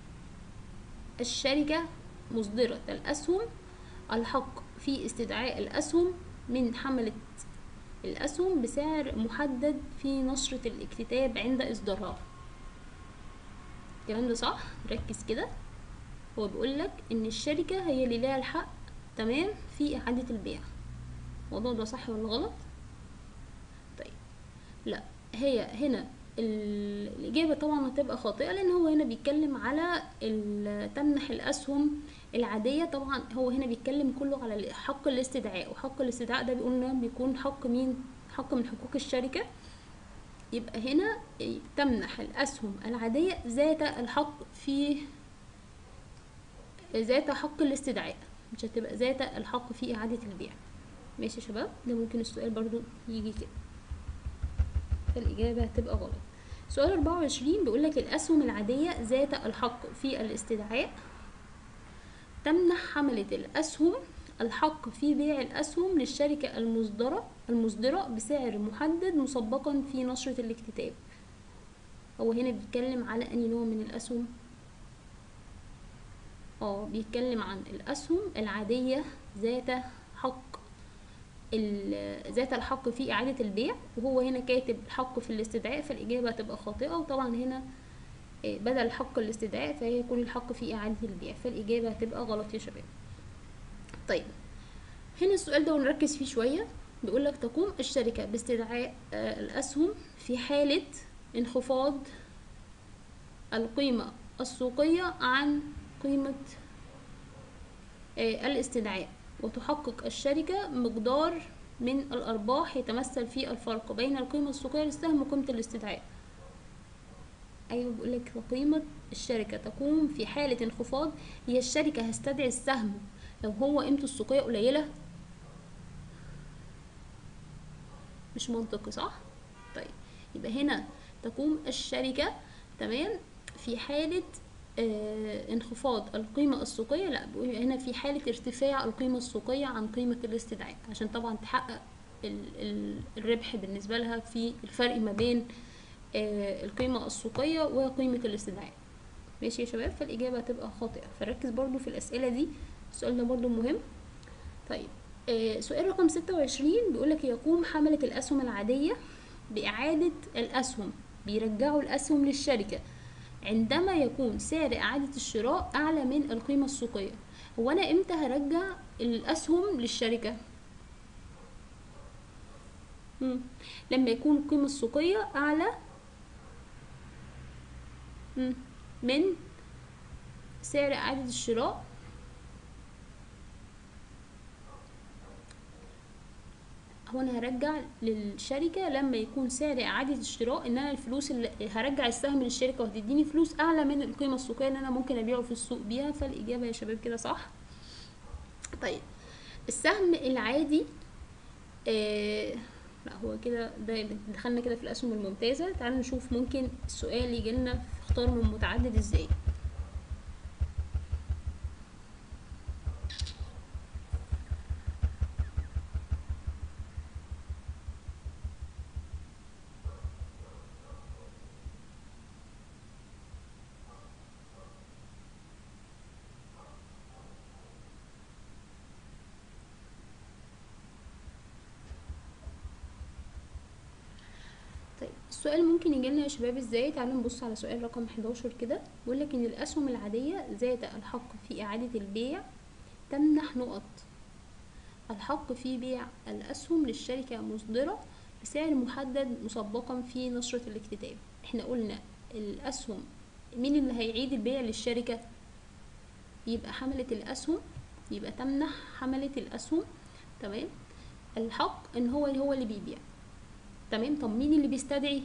الشركه مصدره الاسهم الحق في استدعاء الاسهم من حمله الاسهم بسعر محدد في نشره الاكتتاب عند اصدارها الكلام ده صح ركز كده هو بيقول لك ان الشركه هي اللي ليها الحق تمام في اعاده البيع الموضوع ده صح ولا غلط طيب لا هي هنا ال- الإجابة طبعا هتبقى خاطئة لأن هو هنا بيتكلم على ال- تمنح الأسهم العادية طبعا هو هنا بيتكلم كله على ال- حق الاستدعاء وحق الاستدعاء ده بيقولنا بيكون حق مين حق من حقوق الشركة يبقى هنا تمنح الأسهم العادية ذات الحق في ذات حق الاستدعاء مش هتبقى ذات الحق في إعادة البيع ماشي يا شباب ده ممكن السؤال برضو يجي كده فالإجابة هتبقى غلط سؤال 24 بيقول لك الأسهم العادية ذات الحق في الاستدعاء تمنح حملة الأسهم الحق في بيع الأسهم للشركة المصدرة المصدرة بسعر محدد مسبقا في نشرة الاكتتاب هو هنا بيتكلم على أي نوع من الأسهم اه بيتكلم عن الأسهم العادية ذات حق ال- ذات الحق في إعادة البيع وهو هنا كاتب الحق في الاستدعاء فالإجابة هتبقى خاطئة وطبعا هنا آه، بدل حق الاستدعاء فهيكون الحق في إعادة البيع فالإجابة هتبقى غلط يا شباب طيب هنا السؤال ده ونركز فيه شوية بيقول لك تقوم الشركة باستدعاء آه، الأسهم في حالة انخفاض القيمة السوقية عن قيمة آه، الاستدعاء وتحقق الشركة مقدار من الأرباح يتمثل في الفرق بين القيمة السوقية للسهم وقيمة الاستدعاء أيوة بيقولك قيمة الشركة تقوم في حالة انخفاض هي الشركة هستدعي السهم لو هو قيمته السوقية قليلة مش منطقي صح؟ طيب يبقى هنا تقوم الشركة تمام في حالة آه انخفاض القيمة السوقية لا بيقول هنا في حالة ارتفاع القيمة السوقية عن قيمة الاستدعاء عشان طبعا تحقق ال ال الربح بالنسبة لها في الفرق ما بين آه القيمة السوقية وقيمة الاستدعاء ماشي يا شباب فالإجابة هتبقى خاطئة فركز برضو في الأسئلة دي السؤال ده برضو مهم طيب آه سؤال رقم ستة وعشرين بيقولك يقوم حملة الأسهم العادية بإعادة الأسهم بيرجعوا الأسهم للشركة عندما يكون سعر إعادة الشراء أعلى من القيمة السوقية هو أنا إمتى هرجع الأسهم للشركة؟ مم. لما يكون القيمة السوقية أعلى مم. من سعر إعادة الشراء هو انا هرجع للشركه لما يكون سعر اعاده الشراء ان انا الفلوس اللي هرجع السهم للشركه وهتديني فلوس اعلى من القيمه السوقيه ان انا ممكن ابيعه في السوق بيها فالاجابه يا شباب كده صح طيب السهم العادي آه لا هو كده ده دخلنا كده في الاسهم الممتازه تعالوا نشوف ممكن السؤال يجي لنا في اختار من متعدد ازاي السؤال ممكن يجيلنا يا شباب ازاي تعالوا نبص على سؤال رقم 11 كده بيقول لك ان الاسهم العاديه ذات الحق في اعاده البيع تمنح نقط الحق في بيع الاسهم للشركه مصدره بسعر محدد مسبقا في نشره الاكتتاب احنا قلنا الاسهم مين اللي هيعيد البيع للشركه يبقى حمله الاسهم يبقى تمنح حمله الاسهم تمام الحق ان هو اللي هو اللي بيبيع تمام طب مين اللي بيستدعي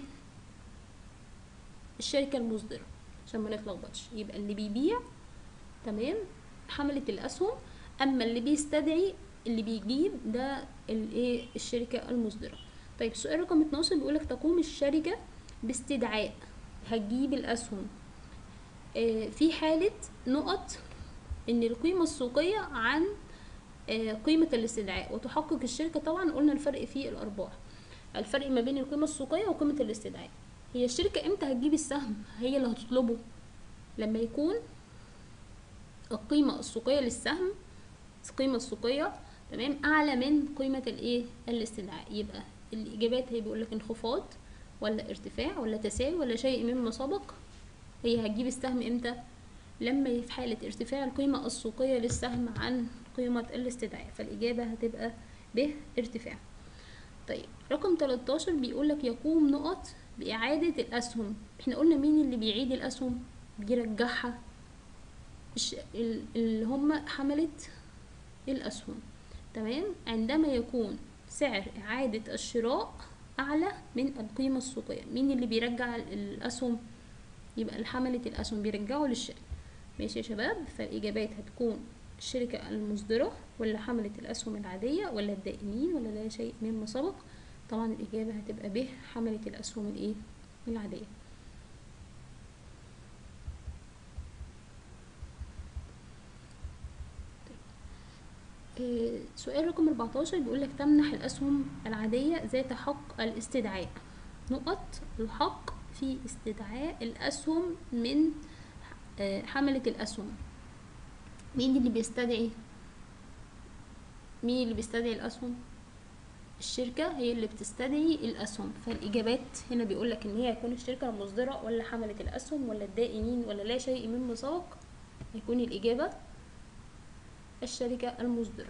الشركة المصدرة عشان ما نتلخبطش يبقى اللي بيبيع تمام حملة الأسهم أما اللي بيستدعي اللي بيجيب ده الايه الشركة المصدرة طيب سؤال رقم 12 بيقولك تقوم الشركة باستدعاء هتجيب الأسهم آه في حالة نقط إن القيمة السوقية عن آه قيمة الاستدعاء وتحقق الشركة طبعا قلنا الفرق في الأرباح الفرق ما بين القيمة السوقية وقيمة الاستدعاء هي الشركة امتى هتجيب السهم هي اللي هتطلبه لما يكون القيمة السوقية للسهم القيمة السوقية تمام أعلى من قيمة الايه الاستدعاء يبقى الإجابات هي بيقولك انخفاض ولا ارتفاع ولا تساوي ولا شيء مما سبق هي هتجيب السهم امتى لما في حالة ارتفاع القيمة السوقية للسهم عن قيمة الاستدعاء فالإجابة هتبقى ب ارتفاع طيب رقم 13 بيقول لك يقوم نقط بإعادة الأسهم احنا قلنا مين اللي بيعيد الأسهم بيرجعها اللي هم حملة الأسهم تمام عندما يكون سعر إعادة الشراء أعلى من القيمة السوقية مين اللي بيرجع الأسهم يبقى حملة الأسهم بيرجعوا للشركة ماشي يا شباب فالإجابات هتكون الشركة المصدرة ولا حملة الأسهم العادية ولا الدائمين ولا لا شيء مما سبق طبعا الإجابة هتبقى ب حملة الأسهم الإيه العادية طيب. سؤال رقم 14 بيقول لك تمنح الأسهم العادية ذات حق الاستدعاء نقط الحق في استدعاء الأسهم من حملة الأسهم مين اللي بيستدعي مين اللي بيستدعي الأسهم الشركة هي اللي بتستدعي الأسهم فالإجابات هنا بيقولك إن هي هيكون الشركة المصدرة ولا حملة الأسهم ولا الدائنين ولا لا شيء مما سبق هيكون الإجابة الشركة المصدرة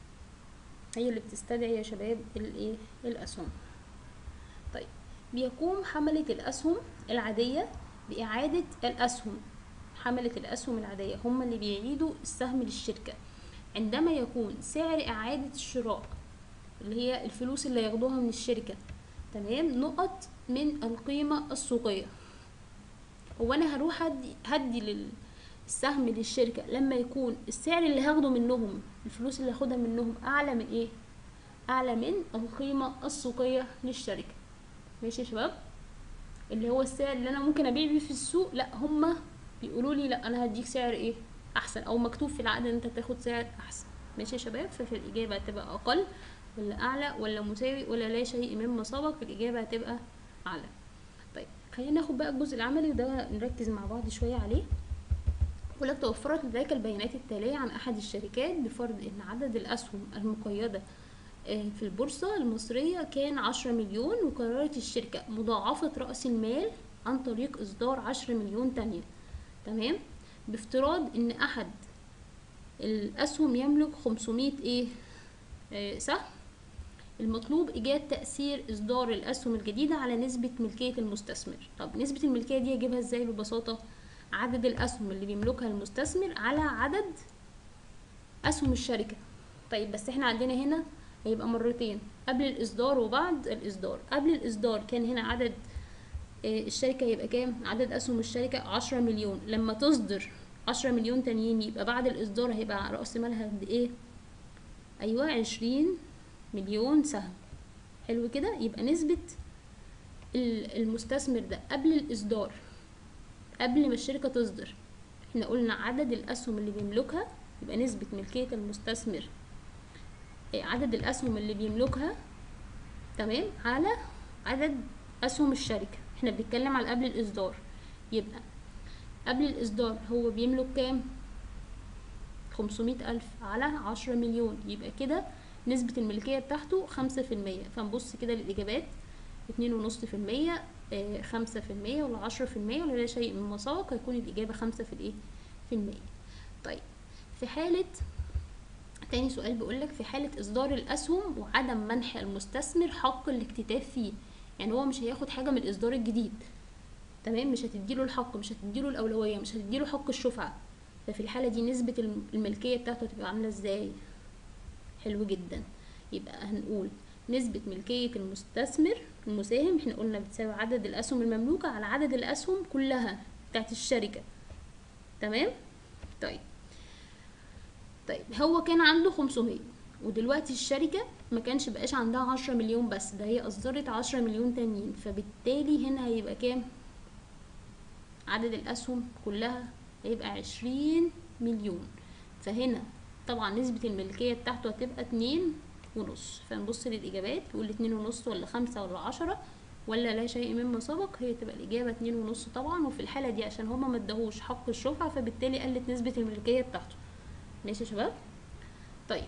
هي اللي بتستدعي يا شباب الإيه الأسهم طيب بيقوم حملة الأسهم العادية بإعادة الأسهم حملة الأسهم العادية هم اللي بيعيدوا السهم للشركة عندما يكون سعر إعادة الشراء اللي هي الفلوس اللي ياخدوها من الشركة تمام نقط من القيمة السوقية هو أنا هروح هدي, هدي للسهم للشركة لما يكون السعر اللي هاخده منهم الفلوس اللي هاخدها منهم أعلى من إيه أعلى من القيمة السوقية للشركة ماشي يا شباب اللي هو السعر اللي أنا ممكن أبيع بيه في السوق لأ هما بيقولوا لي لا انا هديك سعر ايه احسن او مكتوب في العقد ان انت تاخد سعر احسن ماشي يا شباب ففي الاجابه هتبقى اقل ولا اعلى ولا مساوي ولا لا شيء مما سبق الاجابه هتبقى اعلى طيب خلينا ناخد بقى الجزء العملي وده نركز مع بعض شويه عليه ولك توفرت لديك البيانات التاليه عن احد الشركات بفرض ان عدد الاسهم المقيده في البورصة المصرية كان عشرة مليون وقررت الشركة مضاعفة رأس المال عن طريق إصدار عشرة مليون تانية تمام بافتراض ان احد الاسهم يملك 500 ايه آه سهم المطلوب ايجاد تاثير اصدار الاسهم الجديده على نسبه ملكيه المستثمر طب نسبه الملكيه دي اجيبها ازاي ببساطه عدد الاسهم اللي بيملكها المستثمر على عدد اسهم الشركه طيب بس احنا عندنا هنا هيبقى مرتين قبل الاصدار وبعد الاصدار قبل الاصدار كان هنا عدد الشركة يبقى كام عدد أسهم الشركة عشرة مليون لما تصدر عشرة مليون تانيين يبقى بعد الإصدار هيبقى رأس مالها قد إيه أيوة عشرين مليون سهم حلو كده يبقى نسبة المستثمر ده قبل الإصدار قبل ما الشركة تصدر احنا قلنا عدد الأسهم اللي بيملكها يبقى نسبة ملكية المستثمر عدد الأسهم اللي بيملكها تمام على عدد أسهم الشركة احنا بنتكلم على قبل الإصدار يبقى قبل الإصدار هو بيملك كام خمسمية ألف على عشرة مليون يبقى كده نسبة الملكية بتاعته خمسة في المية فنبص كده للإجابات اتنين ونص في المية خمسة في المية ولا عشرة في المية ولا لا شيء مما سبق هيكون الإجابة خمسة في الإيه في المية طيب في حالة تاني سؤال بيقولك في حالة إصدار الأسهم وعدم منح المستثمر حق الاكتتاف فيه يعني هو مش هياخد حاجة من الإصدار الجديد تمام مش هتديله الحق مش هتديله الأولوية مش هتديله حق الشفعة ففي الحالة دي نسبة الم- الملكية بتاعته هتبقى عاملة ازاي حلو جدا يبقى هنقول نسبة ملكية المستثمر المساهم احنا قلنا بتساوي عدد الأسهم المملوكة على عدد الأسهم كلها بتاعت الشركة تمام طيب طيب هو كان عنده 500 ودلوقتي الشركة ما كانش بقاش عندها 10 مليون بس ده هي أصدرت 10 مليون تانيين فبالتالي هنا هيبقى كام عدد الأسهم كلها هيبقى 20 مليون فهنا طبعا نسبة الملكية بتاعته هتبقى اتنين ونص فنبص للإجابات يقول اتنين ونص ولا خمسة ولا عشرة ولا لا شيء مما سبق هي تبقى الإجابة اتنين ونص طبعا وفي الحالة دي عشان هما مدهوش حق الشفعة فبالتالي قلت نسبة الملكية بتاعته ماشي يا شباب طيب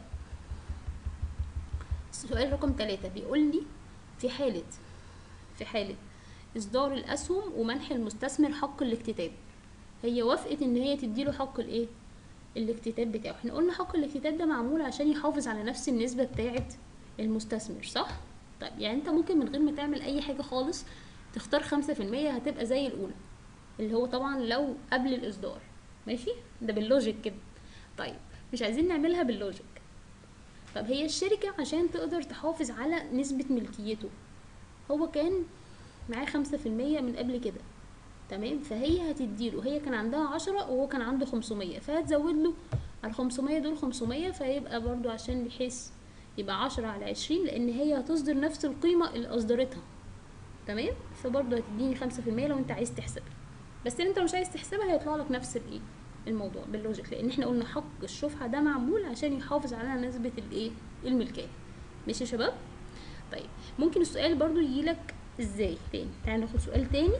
السؤال رقم ثلاثة بيقول لي في حالة في حالة إصدار الأسهم ومنح المستثمر حق الاكتتاب هي وافقت إن هي تديله حق الإيه؟ الاكتتاب بتاعه احنا قلنا حق الاكتتاب ده معمول عشان يحافظ على نفس النسبة بتاعة المستثمر صح؟ طيب يعني انت ممكن من غير ما تعمل أي حاجة خالص تختار خمسة في المية هتبقى زي الأولى اللي هو طبعا لو قبل الإصدار ماشي؟ ده باللوجيك كده طيب مش عايزين نعملها باللوجيك طب هي الشركة عشان تقدر تحافظ على نسبة ملكيته هو كان معاه خمسة في المية من قبل كده تمام فهي هتديله هي كان عندها عشرة وهو كان عنده خمسمية فهتزود له على الخمسمية دول خمسمية فيبقى برضو عشان بحيث يبقى عشرة على عشرين لأن هي هتصدر نفس القيمة اللي أصدرتها تمام فبرضو هتديني خمسة في المية لو انت عايز تحسبها بس ان انت مش عايز تحسبها هيطلع لك نفس الايه الموضوع باللوجيك لان احنا قلنا حق الشفعة ده معمول عشان يحافظ على نسبة الايه الملكية ماشي يا شباب طيب ممكن السؤال برضو يجيلك ازاي تاني تعالى ناخد سؤال تاني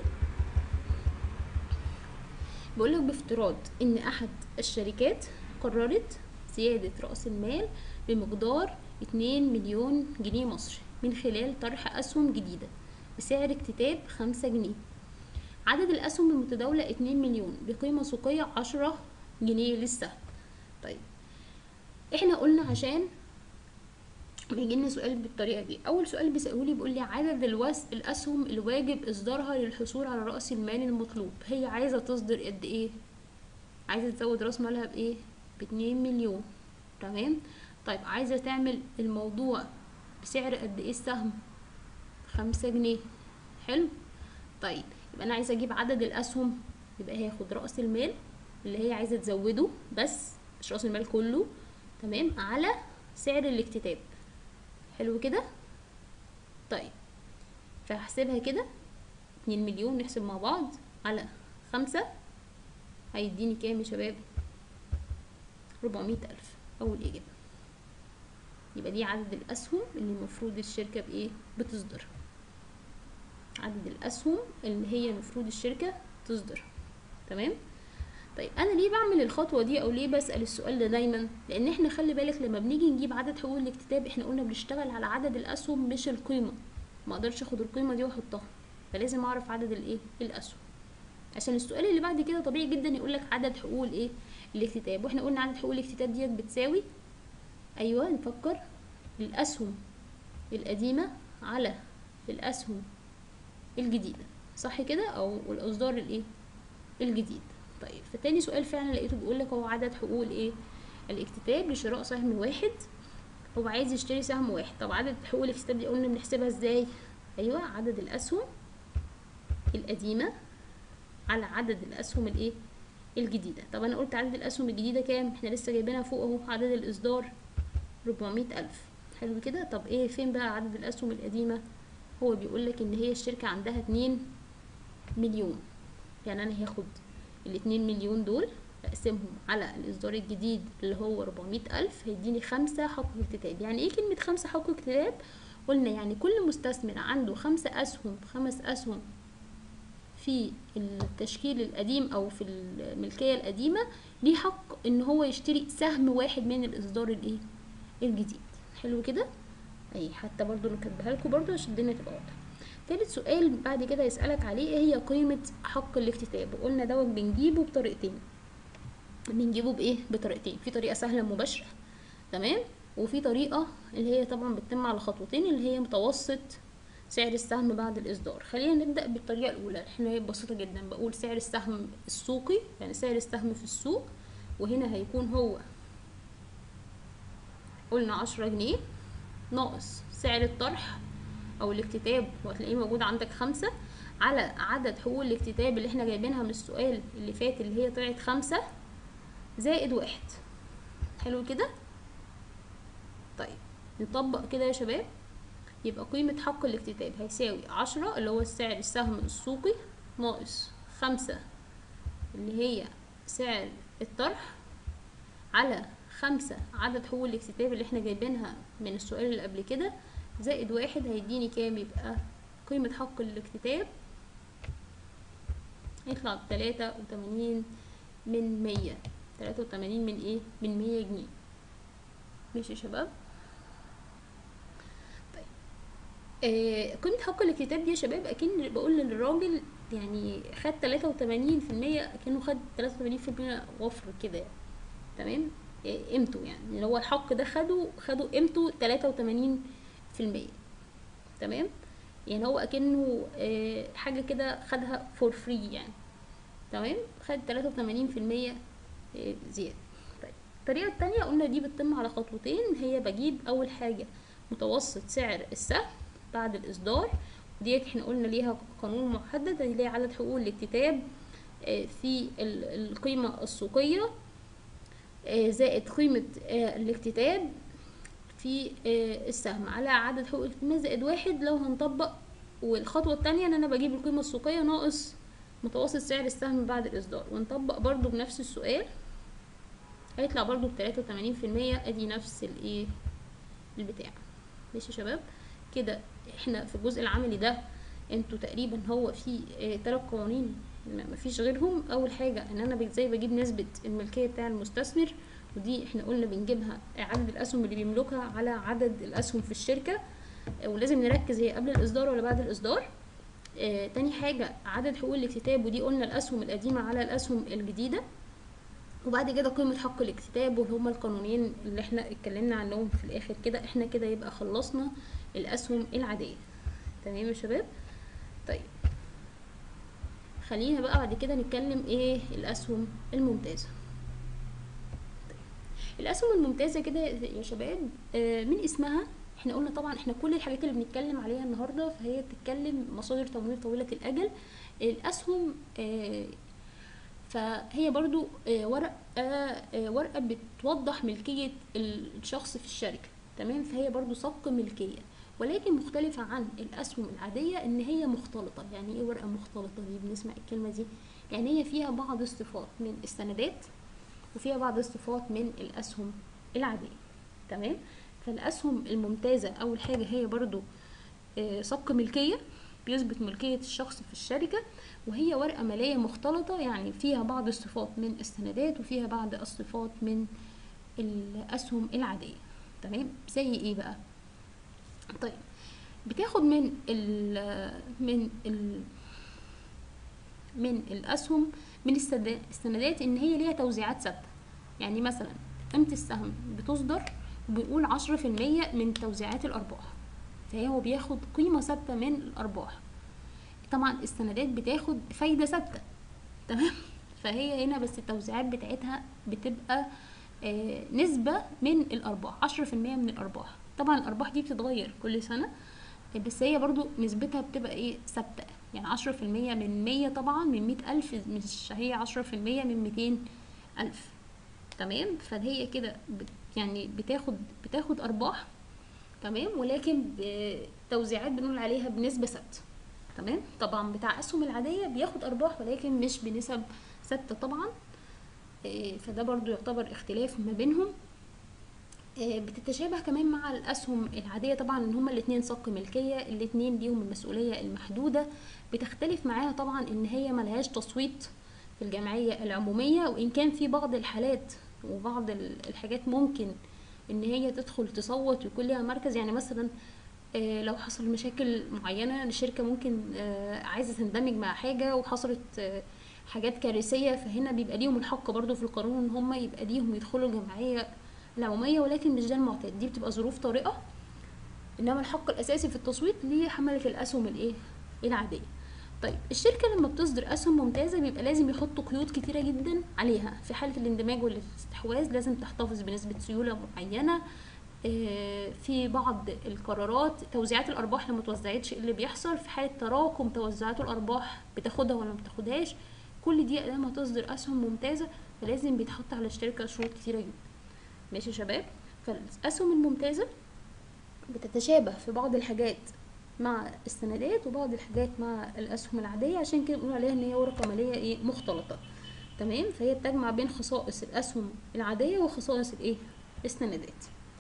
بقولك بافتراض ان احد الشركات قررت زيادة رأس المال بمقدار 2 مليون جنيه مصري من خلال طرح أسهم جديدة بسعر اكتتاب 5 جنيه عدد الأسهم المتداولة 2 مليون بقيمة سوقية 10 جنيه للسهم طيب احنا قلنا عشان بيجي لنا سؤال بالطريقه دي اول سؤال بيسالهولي بيقول لي عدد الوس الاسهم الواجب اصدارها للحصول على راس المال المطلوب هي عايزه تصدر قد ايه عايزه تزود راس مالها بايه باتنين مليون تمام طيب عايزه تعمل الموضوع بسعر قد ايه السهم خمسة جنيه حلو طيب يبقى انا عايزه اجيب عدد الاسهم يبقى هياخد راس المال اللي هي عايزه تزوده بس مش راس المال كله تمام على سعر الاكتتاب حلو كده طيب فهحسبها كده اتنين مليون نحسب مع بعض على خمسة هيديني كام يا شباب ربعمية ألف أول إجابة يبقى دي عدد الأسهم اللي المفروض الشركة بإيه بتصدر عدد الأسهم اللي هي المفروض الشركة تصدر تمام طيب انا ليه بعمل الخطوه دي او ليه بسال السؤال ده دايما لان احنا خلي بالك لما بنيجي نجيب عدد حقوق الاكتتاب احنا قلنا بنشتغل على عدد الاسهم مش القيمه ما اقدرش اخد القيمه دي واحطها فلازم اعرف عدد الايه الاسهم عشان السؤال اللي بعد كده طبيعي جدا يقول لك عدد حقوق الايه الاكتتاب واحنا قلنا عدد حقوق الاكتتاب ديت بتساوي ايوه نفكر الاسهم القديمه على الاسهم الجديده صح كده او الاصدار الايه الجديد طيب فتاني سؤال فعلا لقيته بيقول لك هو عدد حقوق الايه الاكتتاب لشراء سهم واحد هو عايز يشتري سهم واحد طب عدد حقوق الاكتتاب دي قلنا بنحسبها ازاي ايوه عدد الاسهم القديمه على عدد الاسهم الايه الجديده طب انا قلت عدد الاسهم الجديده كام احنا لسه جايبينها فوق اهو عدد الاصدار 400 الف حلو كده طب ايه فين بقى عدد الاسهم القديمه هو بيقول لك ان هي الشركه عندها 2 مليون يعني انا هاخد الاتنين مليون دول اقسمهم على الاصدار الجديد اللي هو 400 الف هيديني خمسة حق اكتتاب يعني ايه كلمة خمسة حق اكتتاب قلنا يعني كل مستثمر عنده خمسة اسهم خمس اسهم في التشكيل القديم او في الملكية القديمة ليه حق ان هو يشتري سهم واحد من الاصدار الايه الجديد حلو كده اي حتى برضو نكتبها لكم برضو عشان الدنيا تبقى واضحة تالت سؤال بعد كده يسألك عليه ايه هي قيمة حق الاكتتاب وقلنا دوت بنجيبه بطريقتين بنجيبه بايه بطريقتين في طريقة سهلة مباشرة تمام وفي طريقة اللي هي طبعا بتتم على خطوتين اللي هي متوسط سعر السهم بعد الإصدار خلينا نبدأ بالطريقة الأولى احنا هي بسيطة جدا بقول سعر السهم السوقي يعني سعر السهم في السوق وهنا هيكون هو قلنا عشرة جنيه ناقص سعر الطرح أو الاكتتاب وهتلاقيه موجود عندك خمسة على عدد حقوق الاكتتاب اللي احنا جايبينها من السؤال اللي فات اللي هي طلعت خمسة زائد واحد حلو كده طيب نطبق كده يا شباب يبقى قيمة حق الاكتتاب هيساوي عشرة اللي هو السعر السهم السوقي ناقص خمسة اللي هي سعر الطرح على خمسة عدد حقوق الاكتتاب اللي احنا جايبينها من السؤال اللي قبل كده زائد واحد هيديني كام يبقى قيمة حق الاكتتاب هيطلع بتلاتة وتمانين من مية تلاتة وتمانين من ايه من مية جنيه ماشي يا شباب طيب آه قيمة حق الاكتتاب دي يا شباب اكن بقول للراجل يعني خد تلاتة وتمانين في المية اكنه خد تلاتة وتمانين في المية وفر كده يعني. تمام آه قيمته يعني اللي هو الحق ده خده خده قيمته تلاتة وتمانين في المية تمام يعني هو اكنه آه حاجة كده خدها فور فري يعني تمام خد تلاتة وتمانين في المية زيادة طيب الطريقة التانية قلنا دي بتتم على خطوتين هي بجيب أول حاجة متوسط سعر السهم بعد الإصدار وديت احنا قلنا ليها قانون محدد اللي هي عدد حقوق الاكتتاب في القيمة السوقية زائد قيمة الاكتتاب في السهم على عدد حقوق الاكتتاب زائد واحد لو هنطبق والخطوة التانية ان انا بجيب القيمة السوقية ناقص متوسط سعر السهم بعد الإصدار ونطبق برضو بنفس السؤال هيطلع برضو بتلاتة وتمانين في المية ادي نفس الايه البتاع ماشي يا شباب كده احنا في الجزء العملي ده انتوا تقريبا هو في اه تلات قوانين مفيش غيرهم اول حاجة ان انا ازاي بجيب نسبة الملكية بتاع المستثمر ودي احنا قلنا بنجيبها عدد الاسهم اللي بيملكها على عدد الاسهم في الشركة اه ولازم نركز هي قبل الاصدار ولا بعد الاصدار آه، تاني حاجة عدد حقوق الاكتتاب ودي قلنا الأسهم القديمة على الأسهم الجديدة وبعد كده قيمة حق الاكتتاب وهما القانونين اللي احنا اتكلمنا عنهم في الآخر كده احنا كده يبقى خلصنا الأسهم العادية تمام يا شباب طيب خلينا بقى بعد كده نتكلم ايه الأسهم الممتازة طيب. الأسهم الممتازة كده يا شباب آه، من اسمها احنا قلنا طبعا احنا كل الحاجات اللي بنتكلم عليها النهارده فهي بتتكلم مصادر تمويل طويله الاجل الاسهم آه فهي برضو آه ورقه آه ورقه بتوضح ملكيه الشخص في الشركه تمام فهي برضو سبق ملكيه ولكن مختلفة عن الأسهم العادية إن هي مختلطة يعني إيه ورقة مختلطة دي بنسمع الكلمة دي يعني هي فيها بعض الصفات من السندات وفيها بعض الصفات من الأسهم العادية تمام فالأسهم الممتازة أول حاجة هي برضو سبق ملكية بيثبت ملكية الشخص في الشركة وهي ورقة مالية مختلطة يعني فيها بعض الصفات من السندات وفيها بعض الصفات من الأسهم العادية تمام زي ايه بقى طيب بتاخد من ال من ال من الأسهم من السندات إن هي ليها توزيعات ثابتة يعني مثلا قيمة السهم بتصدر بنقول عشرة في المية من توزيعات الأرباح فهو بياخد قيمة ثابتة من الأرباح طبعا السندات بتاخد فايدة ثابتة تمام فهي هنا بس التوزيعات بتاعتها بتبقى آه نسبة من الأرباح عشرة في المية من الأرباح طبعا الأرباح دي بتتغير كل سنة بس هي برضو نسبتها بتبقى ايه ثابتة يعني عشرة في المية من مية طبعا من مية ألف مش هي عشرة في المية من ميتين ألف تمام فهي كده يعني بتاخد بتاخد ارباح تمام ولكن توزيعات بنقول عليها بنسبه ثابته تمام طبعا بتاع اسهم العاديه بياخد ارباح ولكن مش بنسب ثابته طبعا فده برضو يعتبر اختلاف ما بينهم بتتشابه كمان مع الاسهم العاديه طبعا ان هما الاثنين صك ملكيه الاثنين ليهم المسؤوليه المحدوده بتختلف معاها طبعا ان هي ملهاش تصويت في الجمعيه العموميه وان كان في بعض الحالات وبعض الحاجات ممكن ان هي تدخل تصوت ويكون ليها مركز يعني مثلا آه، لو حصل مشاكل معينة الشركة ممكن آه، عايزة تندمج مع حاجة وحصلت آه، حاجات كارثية فهنا بيبقى ليهم الحق برضو في القانون ان هم يبقى ليهم يدخلوا الجمعية العمومية ولكن مش ده المعتاد دي بتبقى ظروف طارئة انما الحق الاساسي في التصويت لحملة الاسهم الايه العادية طيب الشركة لما بتصدر اسهم ممتازة بيبقى لازم يحطوا قيود كتيرة جدا عليها في حالة الاندماج والاستحواذ لازم تحتفظ بنسبة سيولة معينة آه، في بعض القرارات توزيعات الارباح لما توزعتش إيه اللي بيحصل في حاله تراكم توزعات الارباح بتاخدها ولا ما بتاخدهاش كل دي لما تصدر اسهم ممتازه فلازم بيتحط على الشركه شروط كتيره جدا ماشي يا شباب فالاسهم الممتازه بتتشابه في بعض الحاجات مع السندات وبعض الحاجات مع الاسهم العاديه عشان كده بنقول عليها ان هي ورقه ماليه ايه مختلطه تمام فهي بتجمع بين خصائص الاسهم العاديه وخصائص الايه السندات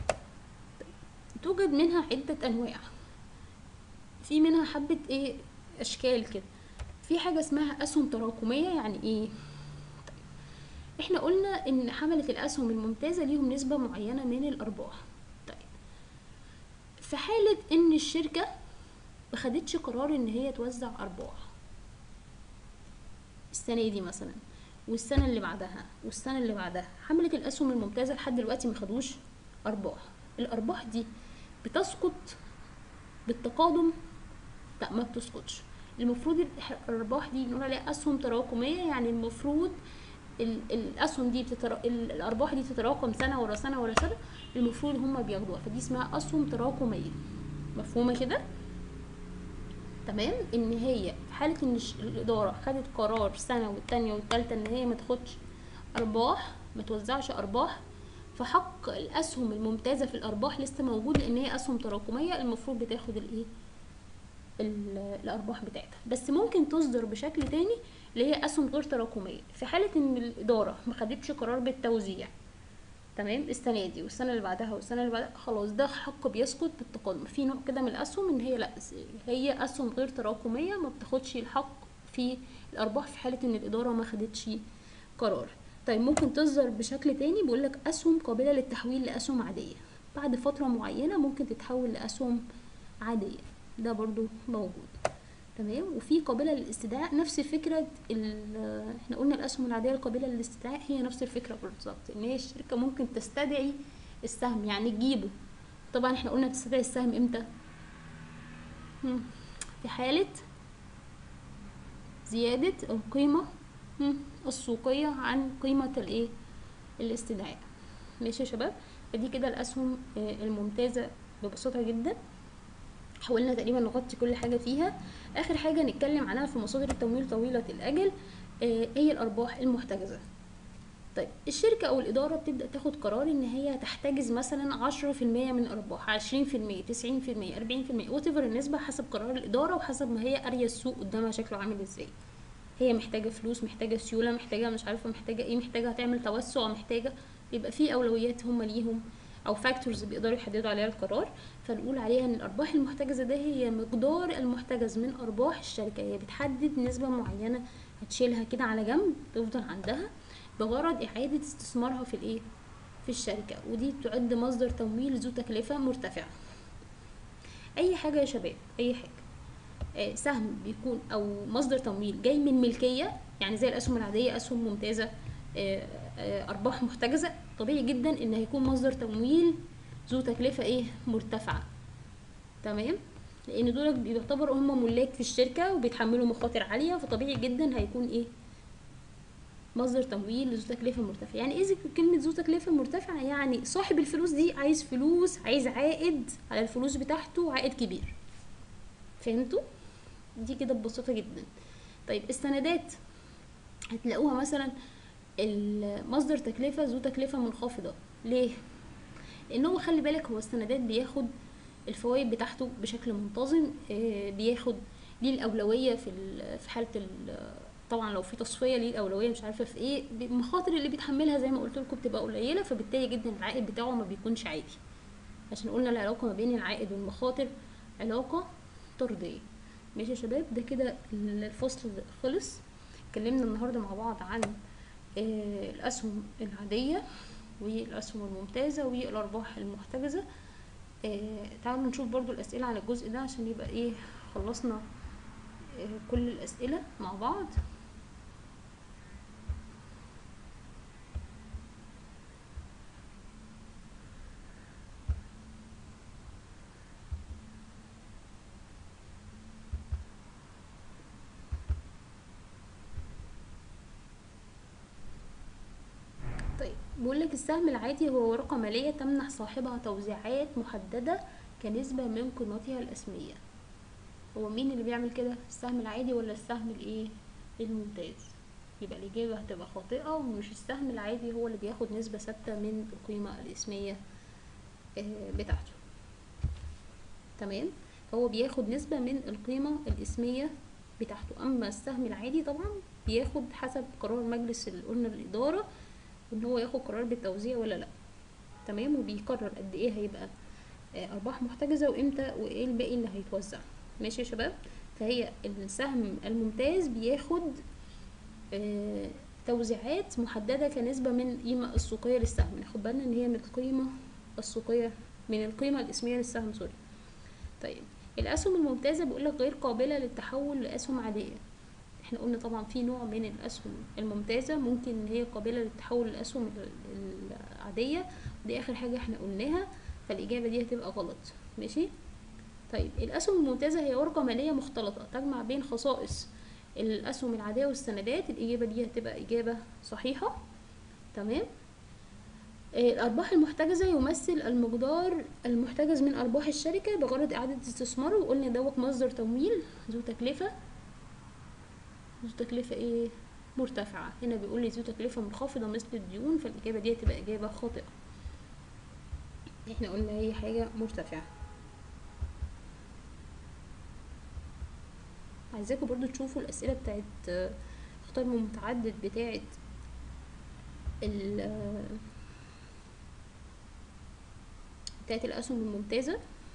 توجد منها عدة أنواع في منها حبة ايه أشكال كده في حاجة اسمها أسهم تراكمية يعني ايه طيب. احنا قلنا ان حملة الأسهم الممتازة ليهم نسبة معينة من الأرباح طيب في حالة ان الشركة مخدتش قرار ان هي توزع أرباح السنة دي مثلا والسنة اللي بعدها والسنة اللي بعدها حملة الأسهم الممتازة لحد دلوقتي مخدوش أرباح الأرباح دي بتسقط بالتقادم لا ما بتسقطش المفروض الارباح دي نقول عليها اسهم تراكميه يعني المفروض ال- الاسهم دي بتترا... ال- الارباح دي تتراكم سنه ورا سنه ورا سنه المفروض هم بياخدوها فدي اسمها اسهم تراكميه مفهومه كده تمام ان هي في حاله ان الش- الاداره خدت قرار سنه والتانيه والتالته ان هي ما تاخدش ارباح ما توزعش ارباح فحق الاسهم الممتازه في الارباح لسه موجود لان هي اسهم تراكميه المفروض بتاخد الايه ال- الارباح بتاعتها بس ممكن تصدر بشكل تاني اللي هي اسهم غير تراكميه في حاله ان الاداره ما خدتش قرار بالتوزيع تمام السنه دي والسنه اللي بعدها والسنه اللي بعدها خلاص ده حق بيسقط بالتقادم في نوع كده من الاسهم ان هي لا هي اسهم غير تراكميه ما بتاخدش الحق في الارباح في حاله ان الاداره ما خدتش قرار طيب ممكن تصدر بشكل تاني بيقول لك اسهم قابله للتحويل لاسهم عاديه بعد فتره معينه ممكن تتحول لاسهم عاديه ده برضو موجود تمام وفي قابله للاستدعاء نفس فكره ال- احنا قلنا الاسهم العاديه القابله للاستدعاء هي نفس الفكره بالظبط ان هي الشركه ممكن تستدعي السهم يعني تجيبه طبعا احنا قلنا تستدعي السهم امتى مم. في حاله زياده القيمه مم. السوقيه عن قيمه الايه الاستدعاء ماشي يا شباب فدي كده الاسهم آه، الممتازه ببساطه جدا حاولنا تقريبا نغطي كل حاجه فيها اخر حاجه نتكلم عنها في مصادر التمويل طويله الاجل آه، هي الارباح المحتجزه طيب الشركة أو الإدارة بتبدأ تاخد قرار إن هي تحتجز مثلا عشرة في المية من الأرباح عشرين في المية تسعين في المية أربعين في المية whatever النسبة حسب قرار الإدارة وحسب ما هي قارية السوق قدامها شكله عامل إزاي هي محتاجة فلوس محتاجة سيولة محتاجة مش عارفة محتاجة إيه محتاجة هتعمل توسع محتاجة يبقى في أولويات هم ليهم أو فاكتورز بيقدروا يحددوا عليها القرار فنقول عليها إن الأرباح المحتجزة ده هي مقدار المحتجز من أرباح الشركة هي بتحدد نسبة معينة هتشيلها كده على جنب تفضل عندها بغرض إعادة استثمارها في الإيه؟ في الشركة ودي تعد مصدر تمويل ذو تكلفة مرتفعة أي حاجة يا شباب أي حاجة آه، سهم بيكون أو مصدر تمويل جاي من ملكية يعني زي الأسهم العادية أسهم ممتازة آه، آه، أرباح محتجزة طبيعي جدا إن هيكون مصدر تمويل ذو تكلفة إيه مرتفعة تمام لأن دول بيعتبروا هم ملاك في الشركة وبيتحملوا مخاطر عالية فطبيعي جدا هيكون إيه مصدر تمويل ذو تكلفة مرتفعة يعني ايه ذكر كلمة ذو تكلفة مرتفعة يعني صاحب الفلوس دي عايز فلوس عايز عائد على الفلوس بتاعته عائد كبير فهمتوا دي كده ببساطة جدا طيب السندات هتلاقوها مثلا المصدر تكلفة ذو تكلفة منخفضة ليه لان هو خلي بالك هو السندات بياخد الفوائد بتاعته بشكل منتظم آه، بياخد ليه الاولويه في ال- في حاله ال- طبعا لو في تصفيه ليه الاولويه مش عارفه في ايه المخاطر اللي بيتحملها زي ما قلت لكم بتبقى قليله فبالتالي جدا العائد بتاعه ما بيكونش عالي عشان قلنا العلاقه ما بين العائد والمخاطر علاقه طرديه ماشي يا شباب ده كده الفصل ده خلص اتكلمنا النهارده مع بعض عن آه، الاسهم العاديه والاسهم الممتازه والارباح المحتجزه آه تعالوا نشوف برضو الاسئله على الجزء ده عشان يبقى ايه خلصنا آه كل الاسئله مع بعض طيب بيقول لك السهم العادي هو ورقة مالية تمنح صاحبها توزيعات محددة كنسبة من قيمتها الأسمية هو مين اللي بيعمل كده السهم العادي ولا السهم الايه الممتاز يبقى الإجابة هتبقى خاطئة ومش السهم العادي هو اللي بياخد نسبة ثابتة من القيمة الإسمية آه، بتاعته تمام هو بياخد نسبة من القيمة الإسمية بتاعته أما السهم العادي طبعا بياخد حسب قرار مجلس اللي قلنا الإدارة ان هو ياخد قرار بالتوزيع ولا لا تمام وبيقرر قد ايه هيبقى آه، ارباح محتجزه وامتى وايه الباقي اللي هيتوزع ماشي يا شباب فهي السهم الممتاز بياخد آه، توزيعات محدده كنسبه من القيمه السوقيه للسهم ناخد بالنا ان هي من القيمه السوقيه من القيمه الاسميه للسهم سوري طيب الاسهم الممتازه بيقول لك غير قابله للتحول لاسهم عاديه احنا قلنا طبعا في نوع من الاسهم الممتازه ممكن ان هي قابله للتحول للاسهم ال- العاديه دي اخر حاجه احنا قلناها فالاجابه دي هتبقى غلط ماشي طيب الاسهم الممتازه هي ورقه ماليه مختلطه تجمع بين خصائص الاسهم العاديه والسندات الاجابه دي هتبقى اجابه صحيحه تمام آه، الأرباح المحتجزة يمثل المقدار المحتجز من أرباح الشركة بغرض إعادة استثماره وقلنا دوت مصدر تمويل ذو تكلفة ذو تكلفة ايه مرتفعة هنا بيقول لي ذو تكلفة منخفضة مثل الديون فالإجابة دي هتبقى إجابة خاطئة احنا قلنا هي حاجة مرتفعة عايزاكم برضو تشوفوا الأسئلة بتاعت آه، اختار من متعدد بتاعت ال آه، بتاعت الأسهم الممتازة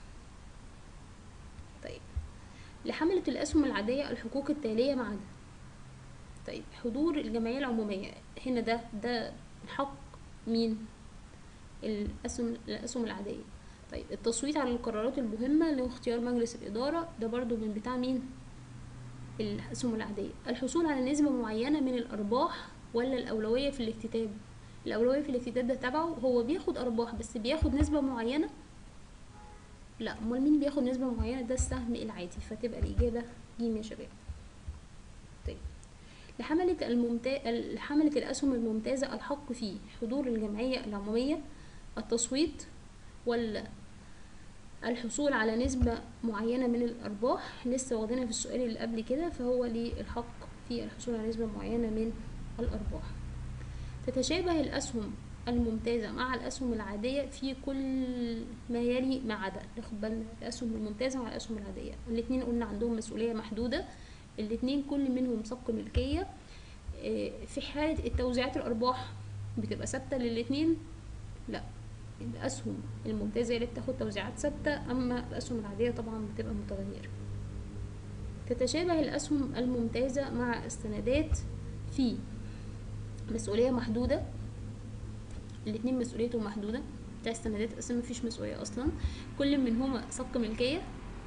طيب لحملة الأسهم العادية الحقوق التالية مع ده طيب حضور الجمعية العمومية هنا ده ده حق مين الأسهم الأسهم العادية طيب التصويت على القرارات المهمة لاختيار مجلس الإدارة ده برضو من بتاع مين الأسهم العادية الحصول على نسبة معينة من الأرباح ولا الأولوية في الاكتتاب الأولوية في الاكتتاب ده تبعه هو بياخد أرباح بس بياخد نسبة معينة لا امال مين بياخد نسبة معينة ده السهم العادي فتبقى الإجابة جيم يا شباب طيب لحملة الممتا... لحملة الأسهم الممتازة الحق في حضور الجمعية العمومية التصويت ولا الحصول على نسبة معينة من الأرباح لسه واخدينها في السؤال اللي قبل كده فهو ليه الحق في الحصول على نسبة معينة من الأرباح تتشابه الأسهم الممتازة مع الأسهم العادية في كل ما يلي ما عدا ناخد بالنا الأسهم الممتازة مع الأسهم العادية الاتنين قلنا عندهم مسؤولية محدودة الاتنين كل منهم سبق ملكية آه، في حالة التوزيعات الأرباح بتبقى ثابتة للاتنين لا الأسهم الممتازة هي اللي بتاخد توزيعات ثابتة أما الأسهم العادية طبعا بتبقى متغيرة تتشابه الأسهم الممتازة مع السندات في مسؤولية محدودة الاتنين مسؤوليتهم محدودة بتاع السندات أصلا مفيش مسؤولية أصلا كل منهما سبق ملكية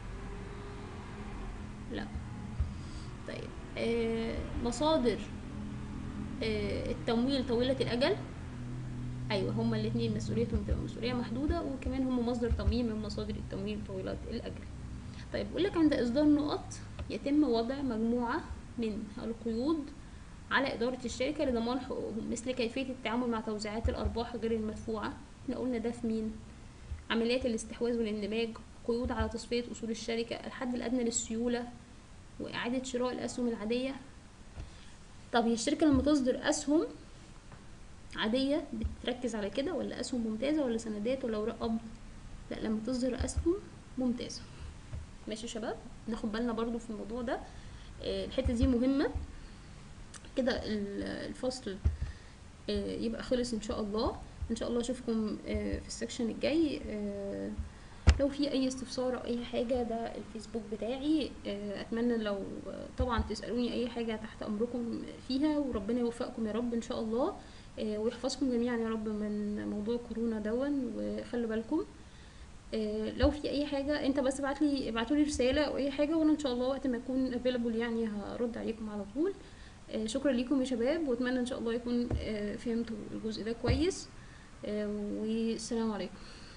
لا طيب آه مصادر آه التمويل طويلة الأجل أيوة هما الاتنين مسؤوليتهم بتبقى مسؤولية محدودة وكمان هما مصدر تمويل من مصادر التمويل طويلة الأجل طيب بيقولك عند إصدار نقط يتم وضع مجموعة من القيود على إدارة الشركة لضمان حقوقهم مثل كيفية التعامل مع توزيعات الأرباح غير المدفوعة احنا قلنا ده في مين عمليات الاستحواذ والاندماج قيود على تصفية أصول الشركة الحد الأدنى للسيولة وإعادة شراء الأسهم العادية طب هي الشركة لما تصدر أسهم عادية بتركز على كده ولا أسهم ممتازة ولا سندات ولا أوراق قبض لا لما تصدر أسهم ممتازة ماشي يا شباب ناخد بالنا برضو في الموضوع ده آه، الحتة دي مهمة كده ال- الفصل آه، يبقى خلص ان شاء الله ان شاء الله اشوفكم آه، في السكشن الجاي آه، لو في اي استفسار او اي حاجه ده الفيسبوك بتاعي آه، اتمنى لو طبعا تسالوني اي حاجه تحت امركم فيها وربنا يوفقكم يا رب ان شاء الله آه، ويحفظكم جميعا يا رب من موضوع كورونا دون وخلوا بالكم آه، لو في اي حاجه انت بس ابعت لي ابعتوا لي رساله او اي حاجه وانا ان شاء الله وقت ما اكون افيلبل يعني هرد عليكم على طول آه، شكرا ليكم يا شباب واتمنى ان شاء الله يكون آه، فهمتوا الجزء ده كويس آه، والسلام عليكم